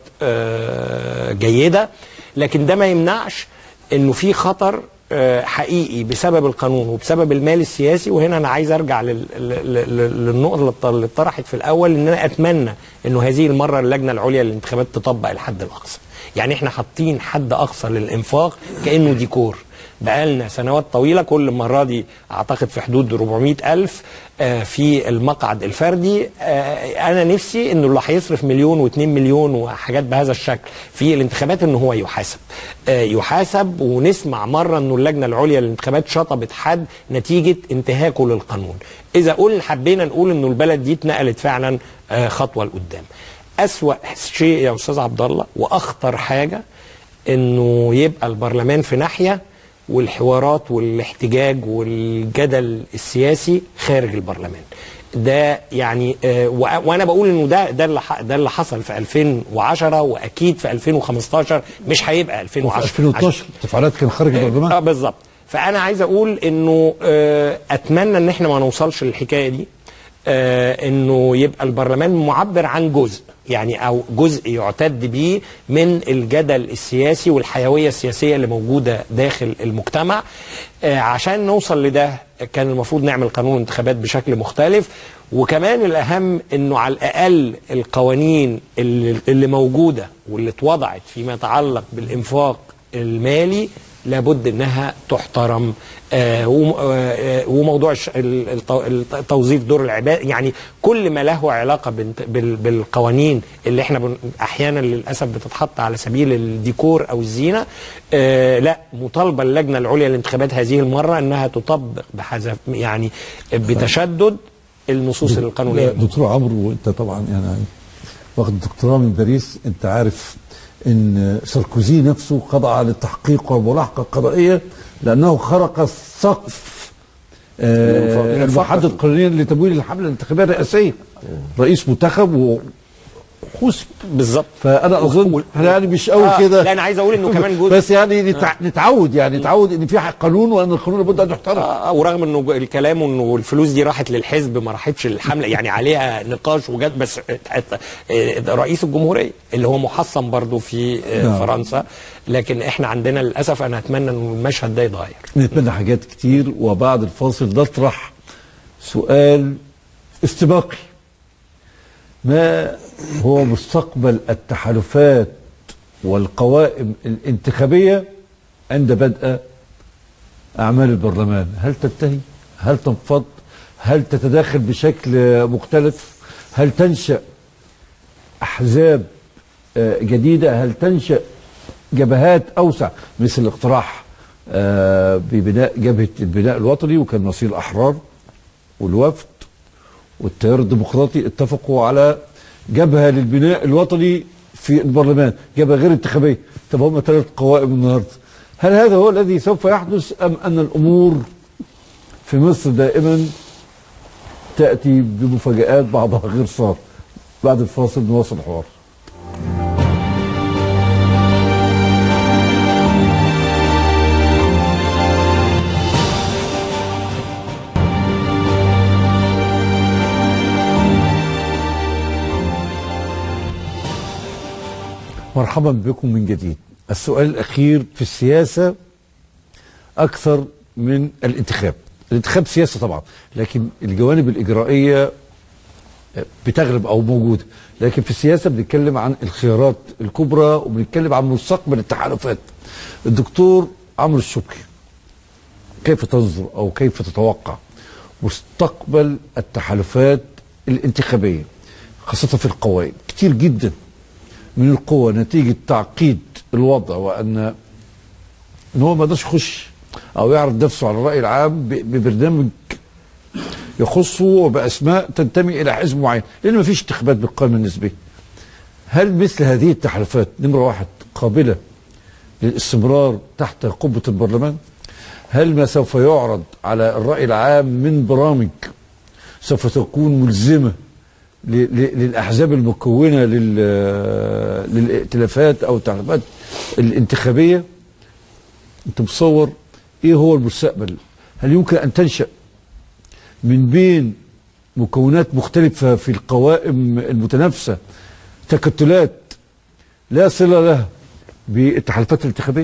آه، جيده لكن ده ما يمنعش انه في خطر آه، حقيقي بسبب القانون وبسبب المال السياسي وهنا انا عايز ارجع لل- لل- لل- للنقطه اللي اتطرحت في الاول ان انا اتمنى انه هذه المره اللجنه العليا للانتخابات تطبق الحد الاقصى يعني احنا حاطين حد اقصى للانفاق كانه ديكور بقالنا سنوات طويله كل مره دي اعتقد في حدود 400 الف آه، في المقعد الفردي آه، انا نفسي انه اللي هيصرف مليون و2 مليون وحاجات بهذا الشكل في الانتخابات ان هو يحاسب آه، يحاسب ونسمع مره انه اللجنه العليا للانتخابات شطبت حد نتيجه انتهاكه للقانون اذا قلنا حبينا نقول انه البلد دي اتنقلت فعلا آه، خطوه لقدام أسوأ شيء يا أستاذ عبد الله وأخطر حاجة إنه يبقى البرلمان في ناحية والحوارات والاحتجاج والجدل السياسي خارج البرلمان ده يعني آه وأ- وانا بقول انه ده ده اللي ح- ده اللي حصل في 2010 واكيد في 2015 مش هيبقى 2010 وفي 2012 التفاعلات كان خارج البرلمان اه بالظبط فانا عايز اقول انه آه اتمنى ان احنا ما نوصلش للحكايه دي آه انه يبقى البرلمان معبر عن جزء يعني او جزء يعتد به من الجدل السياسي والحيويه السياسيه اللي موجوده داخل المجتمع آه عشان نوصل لده كان المفروض نعمل قانون انتخابات بشكل مختلف وكمان الاهم انه على الاقل القوانين اللي, اللي موجوده واللي اتوضعت فيما يتعلق بالانفاق المالي لابد انها تحترم آه وم- آه، وموضوع الش- ال- التو- الت- توظيف دور العباد يعني كل ما له علاقه بنت- بال- بالقوانين اللي احنا بن- احيانا للاسف بتتحط على سبيل الديكور او الزينه آه لا مطالبه اللجنه العليا للانتخابات هذه المره انها تطبق بحذف يعني بتشدد النصوص القانونيه دكتور عمرو وانت طبعا يعني واخد دكتوراه من باريس انت عارف ان ساركوزي نفسه خضع للتحقيق والملاحقه القضائيه لانه خرق السقف آه، المحدد قانونيا لتمويل الحمله الانتخابيه الرئاسيه رئيس منتخب وحسب بالظبط فانا اظن احنا يعني مش قوي آه، كده لا، أنا عايز أقول إنه كمان جزء- بس يعني نتع... نتعود يعني نتعود ان في قانون وان القانون لابد ان يحترم آه، ورغم انه جو- الكلام انه الفلوس دي راحت للحزب ما راحتش للحمله يعني عليها نقاش وجد بس ات- ات- رئيس الجمهوريه اللي هو محصن برضو في آه، نعم. فرنسا لكن احنا عندنا للاسف انا اتمنى انه المشهد ده يتغير نتمنى حاجات كتير وبعد الفاصل نطرح سؤال استباقي ما هو مستقبل التحالفات والقوائم الانتخابية عند بدء أعمال البرلمان هل تنتهي؟ هل تنفض؟ هل تتداخل بشكل مختلف؟ هل تنشأ أحزاب آه، جديدة؟ هل تنشأ جبهات أوسع مثل الاقتراح آه، ببناء جبهة البناء الوطني وكان مصير الأحرار والوفد والتيار الديمقراطي اتفقوا على جبهة للبناء الوطني في البرلمان جبهة غير انتخابية طب هم ثلاث قوائم النهاردة هل هذا هو الذي سوف يحدث أم أن الأمور في مصر دائما تأتي بمفاجآت بعضها غير صار بعد الفاصل نواصل الحوار مرحبا بكم من جديد السؤال الأخير في السياسة أكثر من الانتخاب الانتخاب سياسة طبعا لكن الجوانب الإجرائية بتغلب أو موجودة لكن في السياسة بنتكلم عن الخيارات الكبرى وبنتكلم عن مستقبل التحالفات الدكتور عمرو الشبكي كيف تنظر أو كيف تتوقع مستقبل التحالفات الانتخابية خاصة في القوائم كتير جدا من القوى نتيجة تعقيد الوضع وأن ان هو ما يقدرش يخش او يعرض نفسه على الراي العام ب- ببرنامج يخصه وباسماء تنتمي الى حزب معين لان ما فيش انتخابات بالقائمه النسبيه هل مثل هذه التحالفات نمره واحد قابله للاستمرار تحت قبه البرلمان هل ما سوف يعرض على الراي العام من برامج سوف تكون ملزمه ل- ل- للاحزاب المكونه لل- للائتلافات او التحالفات الانتخابيه انت متصور ايه هو المستقبل هل يمكن ان تنشا من بين مكونات مختلفه في القوائم المتنافسه تكتلات لا صله لها بالتحالفات الانتخابيه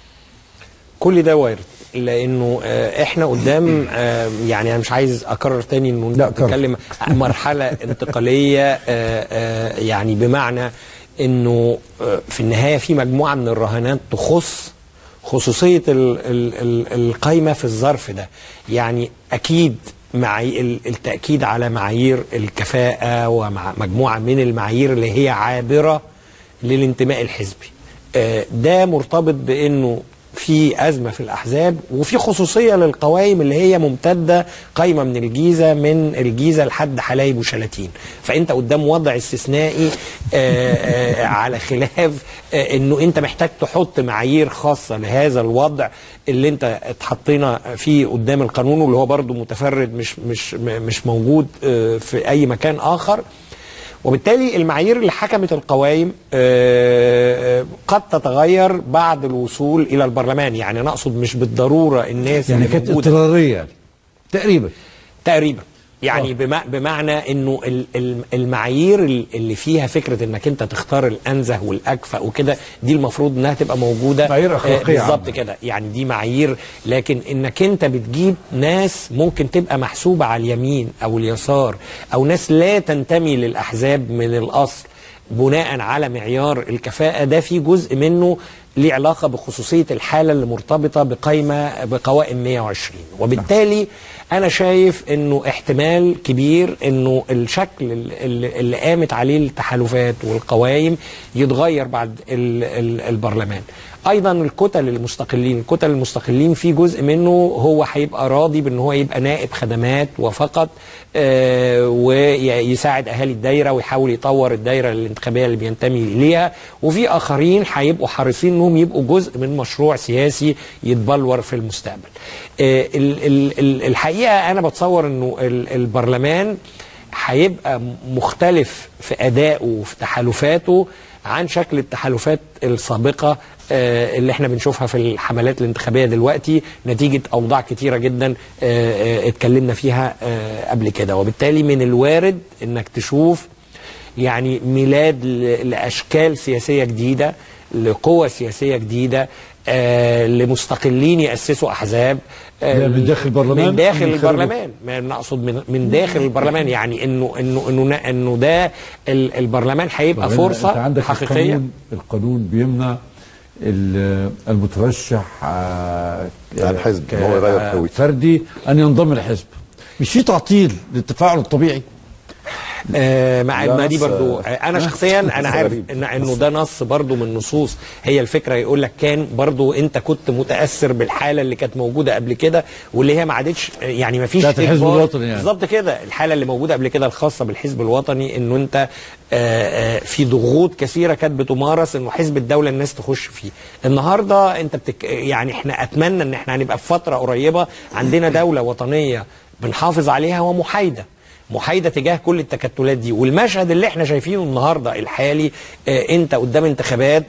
كل ده وارد لانه آه، احنا قدام آه، يعني انا مش عايز اكرر تاني انه لا، انت كرر. بتتكلم عن مرحله انتقاليه آه، آه، يعني بمعنى انه آه، في النهايه في مجموعه من الرهانات تخص خصوصيه ال ال ال القايمه في الظرف ده يعني اكيد معي ال- التاكيد على معايير الكفاءه ومع مجموعه من المعايير اللي هي عابره للانتماء الحزبي آه، ده مرتبط بانه في ازمه في الاحزاب وفي خصوصيه للقوائم اللي هي ممتده قايمه من الجيزه من الجيزه لحد حلايب وشلاتين فانت قدام وضع استثنائي آه، آه، على خلاف آه، انه انت محتاج تحط معايير خاصه لهذا الوضع اللي انت اتحطينا فيه قدام القانون واللي هو برضو متفرد مش مش م- مش موجود آه، في اي مكان اخر وبالتالي المعايير اللي حكمت القوائم آه، قد تتغير بعد الوصول الى البرلمان يعني انا اقصد مش بالضروره الناس يعني اللي كانت موجوده اضطراريه يعني تقريبا تقريبا يعني بما بمعنى انه ال- ال- المعايير ال- اللي فيها فكره انك انت تختار الانزه والاكفأ وكده دي المفروض انها تبقى موجوده معايير أخلاقية بالظبط عامة. كده يعني دي معايير لكن انك انت بتجيب ناس ممكن تبقى محسوبه على اليمين او اليسار او ناس لا تنتمي للاحزاب من الاصل بناء على معيار الكفاءة ده في جزء منه ليه علاقة بخصوصية الحالة اللي مرتبطة بقائمة بقوائم 120 وبالتالي أنا شايف أنه احتمال كبير أنه الشكل اللي, اللي قامت عليه التحالفات والقوائم يتغير بعد ال ال البرلمان ايضا الكتل المستقلين الكتل المستقلين في جزء منه هو هيبقى راضي بان هو يبقى نائب خدمات وفقط آه ويساعد اهالي الدايره ويحاول يطور الدايره الانتخابيه اللي بينتمي اليها وفي اخرين هيبقوا حريصين انهم يبقوا جزء من مشروع سياسي يتبلور في المستقبل آه ال ال ال الحقيقه انا بتصور انه ال البرلمان هيبقى مختلف في ادائه وفي تحالفاته عن شكل التحالفات السابقه آه، اللي احنا بنشوفها في الحملات الانتخابيه دلوقتي نتيجه اوضاع كتيره جدا آه، آه، اتكلمنا فيها آه، قبل كده وبالتالي من الوارد انك تشوف يعني ميلاد ل- لاشكال سياسيه جديده لقوى سياسيه جديده آه، لمستقلين ياسسوا احزاب آه، ده من داخل البرلمان من داخل أم من خارجه؟ البرلمان ما نقصد من من داخل البرلمان يعني انه انه انه انه ده ال- البرلمان هيبقى وبعدين فرصه انت عندك حقيقيه القانون, القانون بيمنع ال- المترشح آه، عن حزب، ك- إن هو يغير آه، هويته. فردي ان ينضم لحزب مش في تعطيل للتفاعل الطبيعي آه مع ده ما دي نص- برضو آه انا شخصيا انا نص عارف غريب. ان انه ده نص برضو من نصوص هي الفكره يقول لك كان برضو انت كنت متاثر بالحاله اللي كانت موجوده قبل كده واللي هي ما عادتش يعني ما فيش بتاعت الحزب إجبار. الوطني يعني. بالظبط كده الحاله اللي موجوده قبل كده الخاصه بالحزب الوطني انه انت آه، آه، في ضغوط كثيره كانت بتمارس انه حزب الدوله الناس تخش فيه النهارده انت بتك يعني احنا اتمنى ان احنا هنبقى في فتره قريبه عندنا دوله وطنيه بنحافظ عليها ومحايده محايده تجاه كل التكتلات دي والمشهد اللي احنا شايفينه النهارده الحالي آه انت قدام انتخابات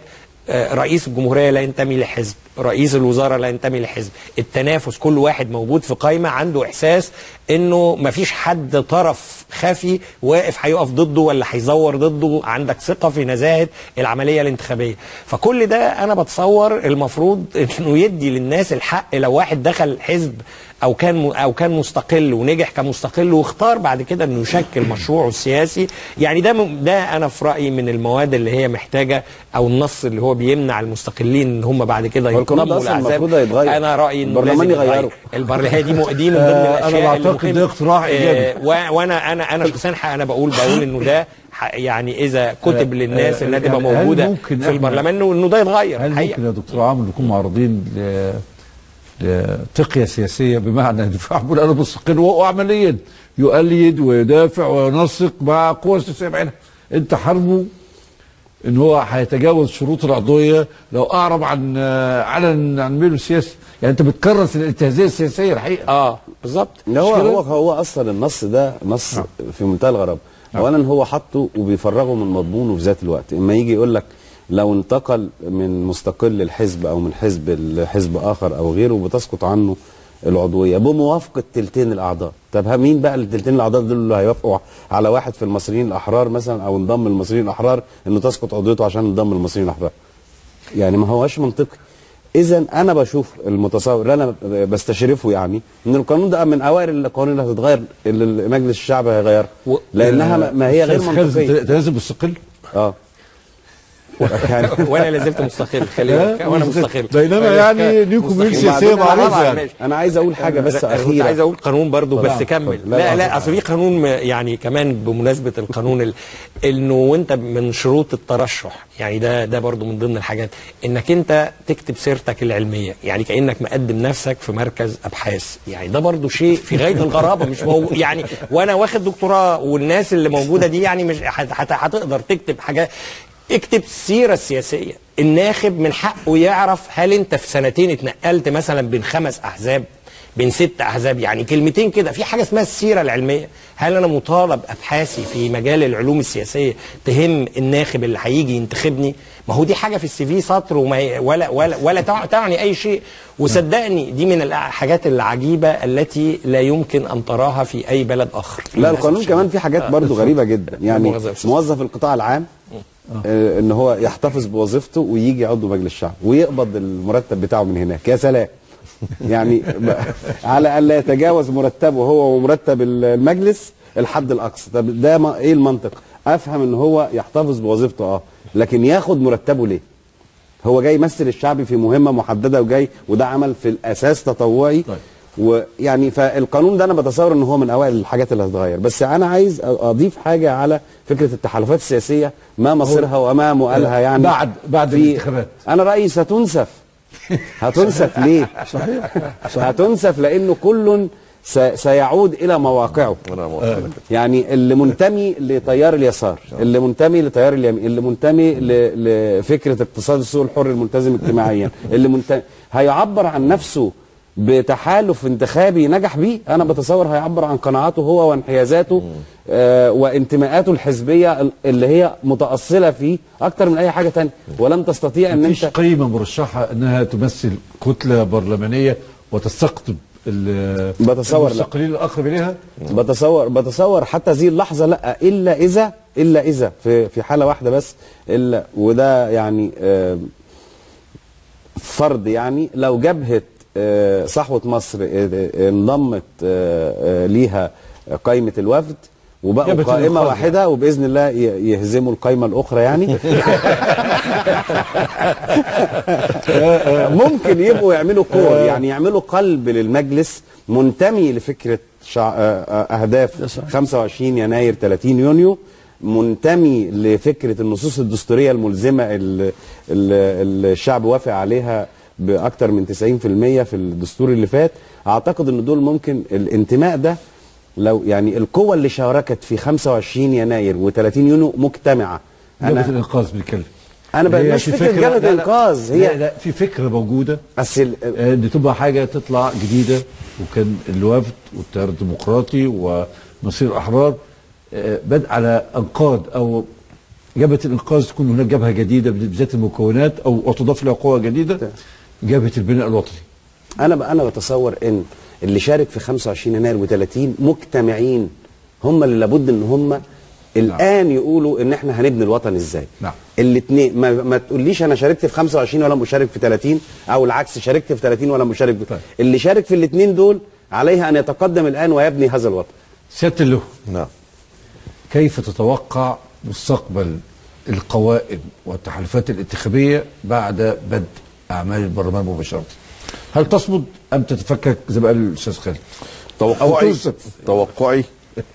آه، رئيس الجمهوريه لا ينتمي لحزب رئيس الوزاره لا ينتمي لحزب التنافس كل واحد موجود في قائمه عنده احساس انه مفيش حد طرف خفي واقف هيقف ضده ولا هيزور ضده عندك ثقه في نزاهه العمليه الانتخابيه فكل ده انا بتصور المفروض انه يدي للناس الحق لو واحد دخل حزب او كان او كان مستقل ونجح كمستقل واختار بعد كده انه يشكل مشروعه السياسي يعني ده م- ده انا في رايي من المواد اللي هي محتاجه او النص اللي هو بيمنع المستقلين ان هم بعد كده هو القانون ده ينضموا أصلاً للاحزاب المفروض هيتغير. انا رايي انه البرلمان لازم يغيره. يتغير. البرلمان دي م- دي من ضمن آه، أنا الاشياء اللي بعتقد مهم. ده اقتراح إيجابي. آه، و- وانا انا انا شخصيا ح- انا بقول بقول انه ده ح- يعني اذا كتب آه، للناس آه، انها تبقى يعني هل موجوده ممكن في إحنا- البرلمان انه إنه ده يتغير هل الحقيقة. ممكن يا دكتور عامر نكون معرضين ل لتقية سياسية بمعنى دفاع بقول أنا مستقل وهو عمليا يؤيد ويدافع وينسق مع قوى سياسية بعينها أنت حربه ان هو هيتجاوز شروط العضويه لو اعرب عن علن عن ميله السياسي يعني انت بتكرس الانتهازيه السياسيه الحقيقه اه بالظبط ان هو مش كده؟ هو هو اصلا النص ده نص في منتهى الغرابه اولا هو حاطه وبيفرغه من مضمونه في ذات الوقت اما يجي يقول لك لو انتقل من مستقل الحزب او من حزب لحزب اخر او غيره بتسقط عنه العضويه بموافقه تلتين الاعضاء طب ها مين بقى التلتين الاعضاء دول اللي هيوافقوا على واحد في المصريين الاحرار مثلا او انضم المصريين الاحرار انه تسقط عضويته عشان انضم المصريين الاحرار يعني ما هوش منطقي اذا انا بشوف المتصور اللي انا بستشرفه يعني ان القانون ده من اوائل القوانين اللي هتتغير اللي مجلس الشعب هيغيرها و- لانها ما- ما هي غير أستاذ خالد، منطقيه انت لازم مستقل اه يعني وانا لازلت مستقل خلي بالك وانا مستقل بينما يعني ليكم ميول مستقل. سياسيه وبعدين معروفه طبعاً يعني ماشي. انا عايز اقول حاجه بس كنت عايز اخيره اقول قانون برضو طبعاً. بس كمل لا، لا لا، لا اصل في قانون م- يعني كمان بمناسبه القانون ال- انه وانت من شروط الترشح يعني ده ده برضو من ضمن الحاجات انك انت تكتب سيرتك العلميه يعني كانك مقدم نفسك في مركز ابحاث يعني ده برضو شيء في غايه الغرابه مش موجود يعني وانا واخد دكتوراه والناس اللي موجوده دي يعني مش هت- هت- هتقدر تكتب حاجات اكتب السيره السياسيه الناخب من حقه يعرف هل انت في سنتين اتنقلت مثلا بين خمس احزاب بين ست احزاب يعني كلمتين كده في حاجه اسمها السيره العلميه هل انا مطالب ابحاثي في مجال العلوم السياسيه تهم الناخب اللي هيجي ينتخبني ما هو دي حاجه في السي في سطر وما ي- ولا ولا ولا تع- تعني اي شيء وصدقني دي من الحاجات العجيبه التي لا يمكن ان تراها في اي بلد اخر لا القانون كمان في حاجات برضو غريبه جدا يعني مؤاخذة يا أستاذ. موظف القطاع العام آه ان هو يحتفظ بوظيفته ويجي عضو مجلس الشعب ويقبض المرتب بتاعه من هناك يا سلام يعني ب- على الا يتجاوز مرتبه هو ومرتب ال- المجلس الحد الاقصى طب ده ما ايه المنطق افهم ان هو يحتفظ بوظيفته اه لكن ياخد مرتبه ليه هو جاي يمثل الشعب في مهمه محدده وجاي وده عمل في الاساس تطوعي طيب. ويعني فالقانون ده انا بتصور ان هو من اوائل الحاجات اللي هتتغير بس انا عايز أ- اضيف حاجه على فكره التحالفات السياسيه ما مصيرها وما مؤالها يعني بعد- بعد في- الانتخابات. انا رايي ستنسف هتنسف ليه صحيح هتنسف لانه كل س- سيعود الى مواقعه انا موافق يعني اللي منتمي لتيار اليسار اللي منتمي لتيار اليمين اللي منتمي ل- لفكره اقتصاد السوق الحر الملتزم اجتماعيا اللي منتمي هيعبر عن نفسه بتحالف انتخابي نجح بيه انا بتصور هيعبر عن قناعاته هو وانحيازاته آه وانتماءاته الحزبيه ال- اللي هي متاصله فيه اكتر من اي حاجه تانية ولم تستطيع ان مفيش انت قيمه مرشحه انها تمثل كتله برلمانيه وتستقطب ال- بتصور لا. المستقلين الاقرب اليها بتصور بتصور حتى هذه اللحظه لا الا اذا الا اذا في في حاله واحده بس الا وده يعني آه، فرض يعني لو جبهه آه، صحوه مصر آه، آه، انضمت آه، آه، ليها قائمه الوفد وبقوا جبهة قائمه الإنقاذ واحده وباذن الله ي- يهزموا القائمه الاخرى يعني ممكن يبقوا يعملوا كور يعني يعملوا قلب للمجلس منتمي لفكره شع... آه، آه، اهداف 25 يناير 30 يونيو منتمي لفكره النصوص الدستوريه الملزمه اللي اللي الشعب وافق عليها باكثر من 90% في الدستور اللي فات اعتقد ان دول ممكن الانتماء ده لو يعني القوة اللي شاركت في 25 يناير و30 يونيو مجتمعة جبهه انا الانقاذ بنتكلم انا ب- هي مش في فكرة فكرة- جبهة لا، لا، انقاذ لا هي لا في فكره موجوده بس ال- آه، ان تبقى حاجه تطلع جديده وكان الوفد والتيار الديمقراطي ومصير الاحرار آه، بدء على انقاض او جبهه الانقاذ تكون هناك جبهه جديده بذات المكونات او وتضاف لها قوه جديده جبهه البناء الوطني انا ب- انا بتصور ان اللي شارك في 25 يناير و30 مجتمعين هم اللي لابد ان هم الان يقولوا ان احنا هنبني الوطن ازاي نعم. الاثنين ما, ما تقوليش انا شاركت في 25 ولا مشارك في 30 او العكس شاركت في 30 ولا مشارك في طيب. اللي شارك في الاثنين دول عليه ان يتقدم الان ويبني هذا الوطن سياده اللواء نعم كيف تتوقع مستقبل القوائم والتحالفات الانتخابيه بعد بدء اعمال البرلمان مباشره؟ هل تصمد ام تتفكك زي ما قال الاستاذ خالد؟ أو توقعي تنصف. توقعي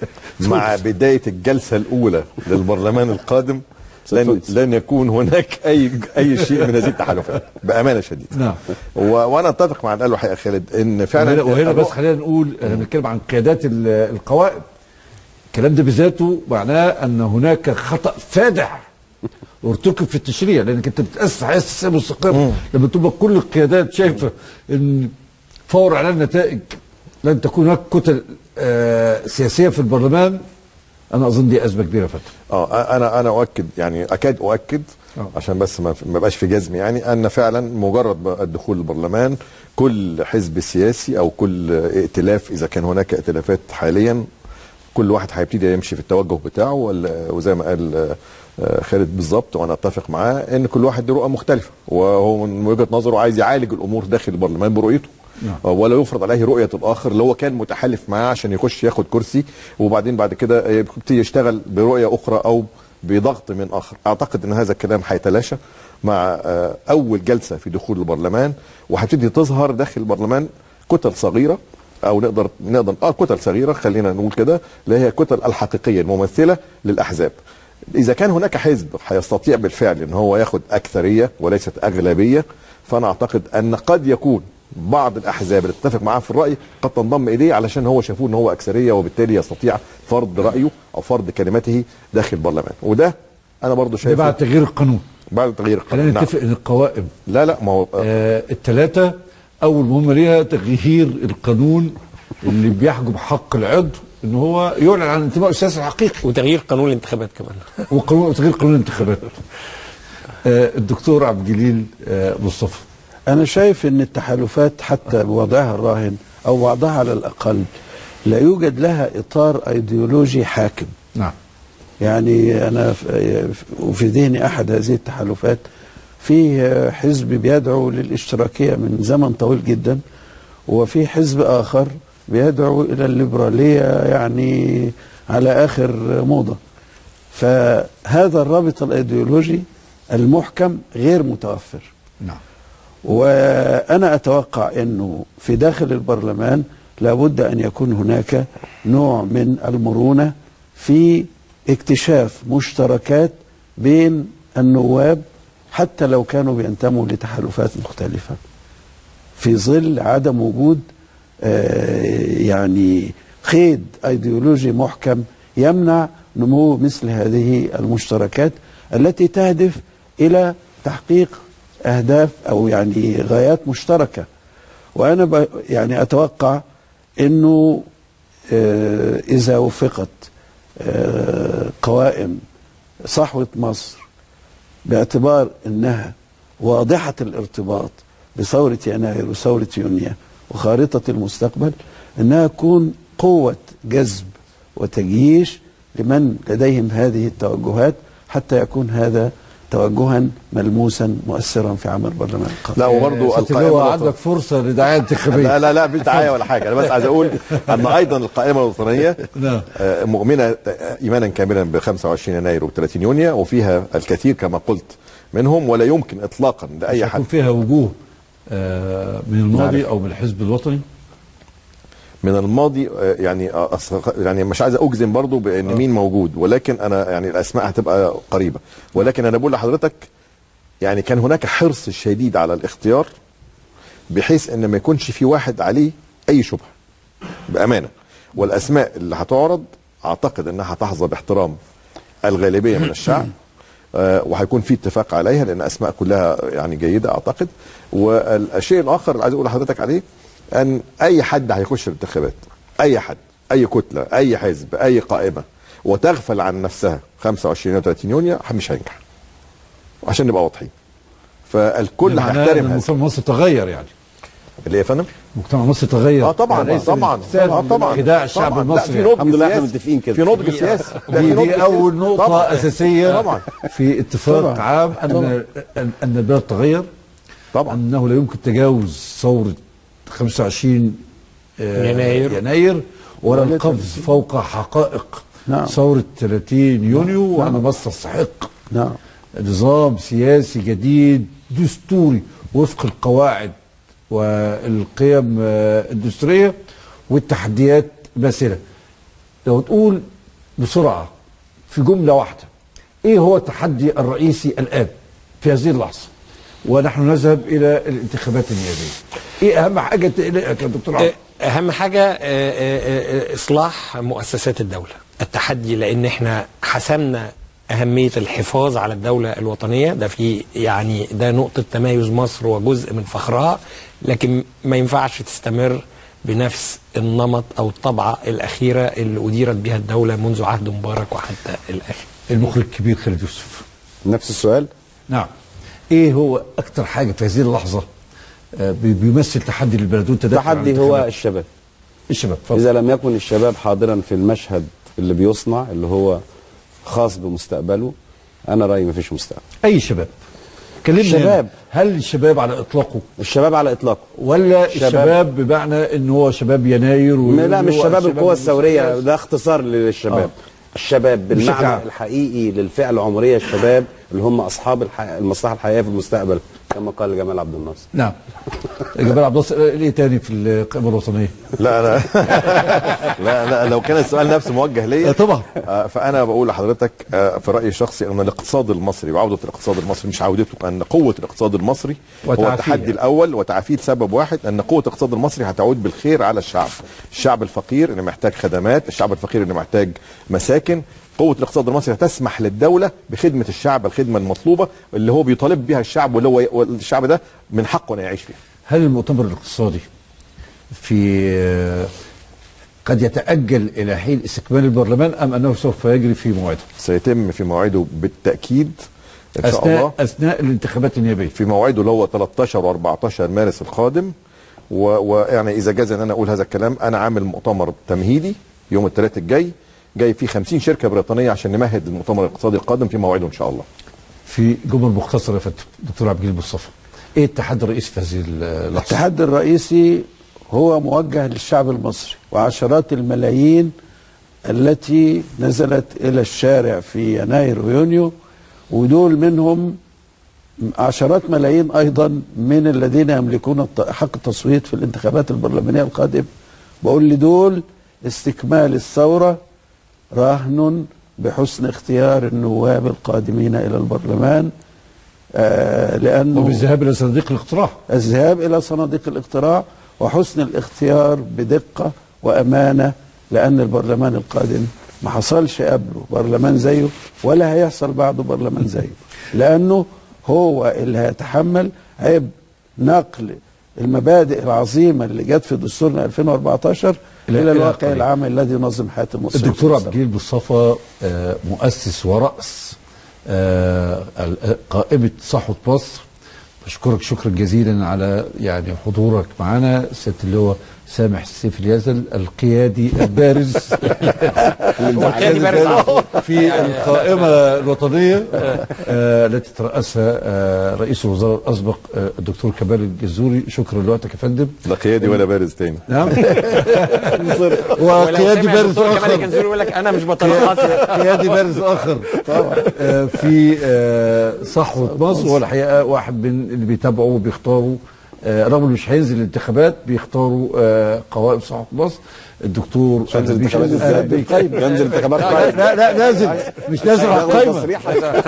مع بدايه الجلسه الاولى للبرلمان القادم لن لن يكون هناك اي اي شيء من هذه التحالفات بامانه شديده نعم. و- وانا اتفق مع اللي قاله حقيقه خالد ان فعلا وهنا, وهنا بس الرؤ- خلينا نقول احنا بنتكلم عن قيادات ال- القوائم الكلام ده بذاته معناه ان هناك خطا فادح ارتكب في التشريع لانك انت بتاسس حياه سياسيه مستقره لما تبقى كل القيادات شايفه ان فور اعلان النتائج لن تكون هناك كتل آه سياسيه في البرلمان انا اظن دي ازمه كبيره فتره اه انا انا اؤكد يعني اكاد اؤكد آه. عشان بس ما ما بقاش في جزم يعني ان فعلا مجرد بقى الدخول البرلمان كل حزب سياسي او كل ائتلاف اذا كان هناك ائتلافات حاليا كل واحد هيبتدي يمشي في التوجه بتاعه ولا- وزي ما قال آه، آه، خالد بالظبط وانا اتفق معاه ان كل واحد له رؤى مختلفه وهو من وجهه نظره عايز يعالج الامور داخل البرلمان برؤيته نعم. ولا يفرض عليه رؤيه الاخر اللي هو كان متحالف معاه عشان يخش ياخد كرسي وبعدين بعد كده يبتدي يشتغل برؤيه اخرى او بضغط من اخر اعتقد ان هذا الكلام هيتلاشى مع آه، اول جلسه في دخول البرلمان وهتبتدي تظهر داخل البرلمان كتل صغيره او نقدر نقدر اه كتل صغيره خلينا نقول كده اللي هي الكتل الحقيقيه الممثله للاحزاب اذا كان هناك حزب هيستطيع بالفعل ان هو ياخد اكثريه وليست اغلبيه فانا اعتقد ان قد يكون بعض الاحزاب اللي تتفق معاه في الراي قد تنضم اليه علشان هو شافوه ان هو اكثريه وبالتالي يستطيع فرض رايه او فرض كلمته داخل البرلمان وده انا برضو ده شايفه بعد تغيير القانون بعد تغيير خلينا القانون نعم. نتفق ان القوائم لا لا ما هو آه الثلاثه اول مهمه ليها تغيير القانون اللي بيحجب حق العضو ان هو يعلن عن انتمائه السياسي الحقيقي وتغيير قانون الانتخابات كمان وقانون تغيير قانون الانتخابات آه الدكتور عبد الجليل آه مصطفى أنا شايف أن التحالفات حتى بوضعها الراهن أو وضعها على الأقل لا يوجد لها إطار أيديولوجي حاكم نعم يعني أنا في- وفي ذهني أحد هذه التحالفات فيه حزب بيدعو للاشتراكية من زمن طويل جدا وفي حزب آخر بيدعو إلى الليبرالية يعني على آخر موضة فهذا الرابط الأيديولوجي المحكم غير متوفر نعم وأنا أتوقع أنه في داخل البرلمان لابد أن يكون هناك نوع من المرونة في اكتشاف مشتركات بين النواب حتى لو كانوا بينتموا لتحالفات مختلفة في ظل عدم وجود آه، يعني قيد ايديولوجي محكم يمنع نمو مثل هذه المشتركات التي تهدف الى تحقيق اهداف او يعني غايات مشتركه وانا ب يعني اتوقع انه آه، اذا وفقت آه، قوائم صحوه مصر باعتبار انها واضحه الارتباط بثوره يناير وثوره يونيو وخارطه المستقبل انها تكون قوه جذب وتجييش لمن لديهم هذه التوجهات حتى يكون هذا توجها ملموسا مؤثرا في عمل البرلمان القادم لا وبرضو ست القائمه اللواء الوطنية- عندك فرصه لدعايه انتخابيه لا لا لا مش دعايه ولا حاجه انا بس عايز اقول ان ايضا القائمه الوطنيه نعم. آه، مؤمنه ايمانا كاملا ب 25 يناير و30 يونيو وفيها الكثير كما قلت منهم ولا يمكن اطلاقا لاي يكون حد فيها وجوه آه من الماضي او من الحزب الوطني من الماضي آه، يعني آه، أص- يعني مش عايز اجزم برضو بان مين موجود ولكن انا يعني الاسماء هتبقى قريبه ولكن انا بقول لحضرتك يعني كان هناك حرص شديد على الاختيار بحيث ان ما يكونش في واحد عليه اي شبهه بامانه والاسماء اللي هتعرض اعتقد انها هتحظى باحترام الغالبيه من الشعب آه، وهيكون في اتفاق عليها لان اسماء كلها يعني جيده اعتقد والشيء الاخر اللي عايز اقول لحضرتك عليه ان اي حد هيخش الانتخابات اي حد اي كتله اي حزب اي قائمه وتغفل عن نفسها 25 و 30 يونيو مش هينجح عشان نبقى واضحين فالكل معناه إن هيحترم هذا المجتمع المصري تغير يعني اللي هي فندم المجتمع المصري تغير اه طبعا ليس طبعا بالاستفسار اه طبعا خداع الشعب طبعاً. لا، المصري في نضج الحمد لله احنا سياسي. متفقين كده. في نضج سياسي لا، دي, في نضج دي اول سياسي. نقطة طبعاً. أساسية طبعا في اتفاق طبعاً. عام أن أن أن البلد تغير طبعا أنه لا يمكن تجاوز ثورة 25 آه، يناير. يناير ولا ولا القفز فوق حقائق نعم. ثورة 30 يونيو وأنا ما تستحق نعم نظام سياسي جديد دستوري وفق القواعد والقيم آه، الدستورية والتحديات ماثلة لو تقول بسرعة في جملة واحدة ايه هو التحدي الرئيسي الآن في هذه اللحظة ونحن نذهب إلى الانتخابات النيابية ايه أهم حاجة تقلقك يا دكتور عمرو اهم حاجه آه، آه، آه، اصلاح مؤسسات الدوله التحدي لان احنا حسمنا اهميه الحفاظ على الدوله الوطنيه ده في يعني ده نقطه تميز مصر وجزء من فخرها لكن ما ينفعش تستمر بنفس النمط او الطبعه الاخيره اللي اديرت بها الدوله منذ عهد مبارك وحتى الان المخرج الكبير خالد يوسف نفس السؤال نعم ايه هو اكتر حاجة في هذه اللحظة آه، بي- بيمثل تحدي للبلد وانت داخل على التحدي هو الانتخابات؟ الشباب الشباب اتفضل. إذا لم يكن الشباب حاضرا في المشهد اللي بيصنع اللي هو خاص بمستقبله أنا رأيي مفيش مستقبل اي شباب كلمني الشباب. هل الشباب على اطلاقه الشباب على إطلاقه ولا الشباب. الشباب بمعنى ان هو شباب يناير م- لا مش ويوليو شباب والشباب القوى الثورية المسلح. ده اختصار للشباب آه. الشباب بشكل عام. بالمعنى الحقيقي للفئة العمرية الشباب اللي هم أصحاب الح... المصلحة الحقيقية في المستقبل كما قال جمال عبد الناصر نعم جمال عبد الناصر ايه تاني في القائمه الوطنيه؟ لا انا لا لا لو كان السؤال نفسه موجه ليا آه، طبعا. آه، فانا بقول لحضرتك آه، في رايي الشخصي ان الاقتصاد المصري وعوده الاقتصاد المصري مش عودته ان قوه الاقتصاد المصري هو وتعافيه. التحدي الاول وتعافيه لسبب واحد ان قوه الاقتصاد المصري هتعود بالخير على الشعب الشعب الفقير اللي محتاج خدمات الشعب الفقير اللي محتاج مساكن قوة الاقتصاد المصري هتسمح للدولة بخدمة الشعب الخدمة المطلوبة اللي هو بيطالب بها الشعب واللي هو والشعب ده من حقه انه يعيش فيها. هل المؤتمر الاقتصادي في آه، قد يتاجل الى حين استكمال البرلمان ام انه سوف يجري في موعده؟ سيتم في موعده بالتأكيد ان شاء الله اثناء اثناء الانتخابات النيابيه في موعده اللي هو 13 و14 مارس القادم و- ويعني اذا جاز ان انا اقول هذا الكلام انا عامل مؤتمر تمهيدي يوم الثلاث الجاي جاي فيه 50 شركه بريطانيه عشان نمهد المؤتمر الاقتصادي القادم في موعده ان شاء الله. في جمل مختصره يا فندم دكتور عبد الجليل مصطفى ايه التحدي الرئيسي في هذه اللحظه؟ التحدي الرئيسي هو موجه للشعب المصري وعشرات الملايين التي نزلت الى الشارع في يناير ويونيو ودول منهم عشرات ملايين ايضا من الذين يملكون الت- حق التصويت في الانتخابات البرلمانيه القادمه بقول لدول استكمال الثوره رهن بحسن اختيار النواب القادمين الى البرلمان آه لانه وبالذهاب الى صناديق الاقتراح الذهاب الى صناديق الاقتراع وحسن الاختيار بدقه وامانه لان البرلمان القادم ما حصلش قبله برلمان زيه ولا هيحصل بعده برلمان زيه لانه هو اللي هيتحمل عبء نقل المبادئ العظيمه اللي جت في دستورنا 2014 إلى- الى إلى الواقع القريب. العام الذي ينظم حياه المصريين الدكتور في عبد الجليل مصطفى آه، مؤسس ورأس آه، ال- قائمة صحوة مصر بشكرك شكرا جزيلا على يعني حضورك معنا سيادة اللواء سامح سيف اليزل القيادي البارز القيادي بارز على طول. في القائمة الوطنية آه، التي ترأسها آه، رئيس الوزراء الأسبق آه، الدكتور كمال الجزوري شكرا لوقتك يا فندم لا قيادي ولا بارز تاني. نعم ولو وقيادي سمع بارز الدكتور كمال آخر الجنزوري يقول لك انا مش بترقص قيادي بارز اخر آه، في آه، صحوه مصر هو الحقيقه واحد من اللي بيتابعوا وبيختاروا آه، رغم انه مش هينزل الانتخابات بيختاروا آه، قوائم صحوه مصر الدكتور مش هنزل مش انتخابات آه، ازاي؟ بالقايمة. ينزل انتخابات لا قائمة. لا لا نازل مش نازل على القايمه تصريح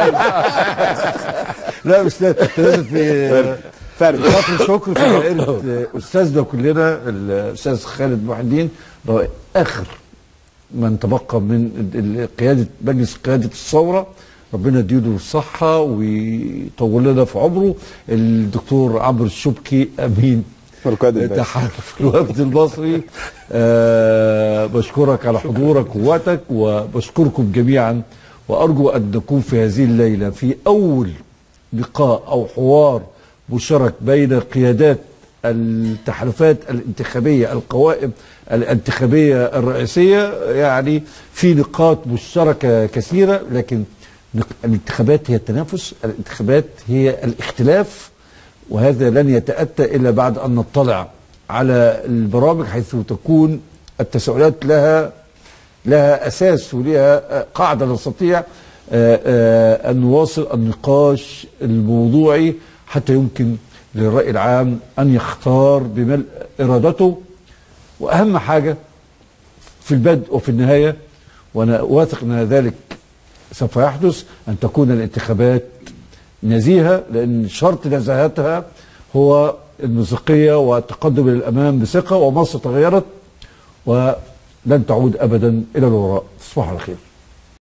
لا مش نازل نازل في فارق كفر شكر في دائره آه، استاذنا كلنا الاستاذ خالد محي الدين هو اخر من تبقى من ال- ال- قياده مجلس قياده الثوره ربنا يديله الصحه ويطول لنا في عمره الدكتور عمرو الشبكي امين والقائد الباشا. تحالف الوفد المصري آه بشكرك على حضورك ووقتك وبشكركم جميعا وارجو ان نكون في هذه الليله في اول لقاء او حوار مشترك بين قيادات التحالفات الانتخابيه القوائم الانتخابيه الرئيسيه يعني في نقاط مشتركه كثيره لكن نق- الانتخابات هي التنافس الانتخابات هي الاختلاف وهذا لن يتأتى إلا بعد أن نطلع على البرامج حيث تكون التساؤلات لها لها أساس ولها آه، قاعدة نستطيع آه، آه، أن نواصل النقاش الموضوعي حتى يمكن للرأي العام أن يختار بملء إرادته وأهم حاجة في البدء وفي النهاية وأنا واثق أن ذلك سوف يحدث أن تكون الانتخابات نزيهة لأن شرط نزاهتها هو الموسيقية والتقدم للأمام بثقة ومصر تغيرت ولن تعود أبدا إلى الوراء تصبحوا على خير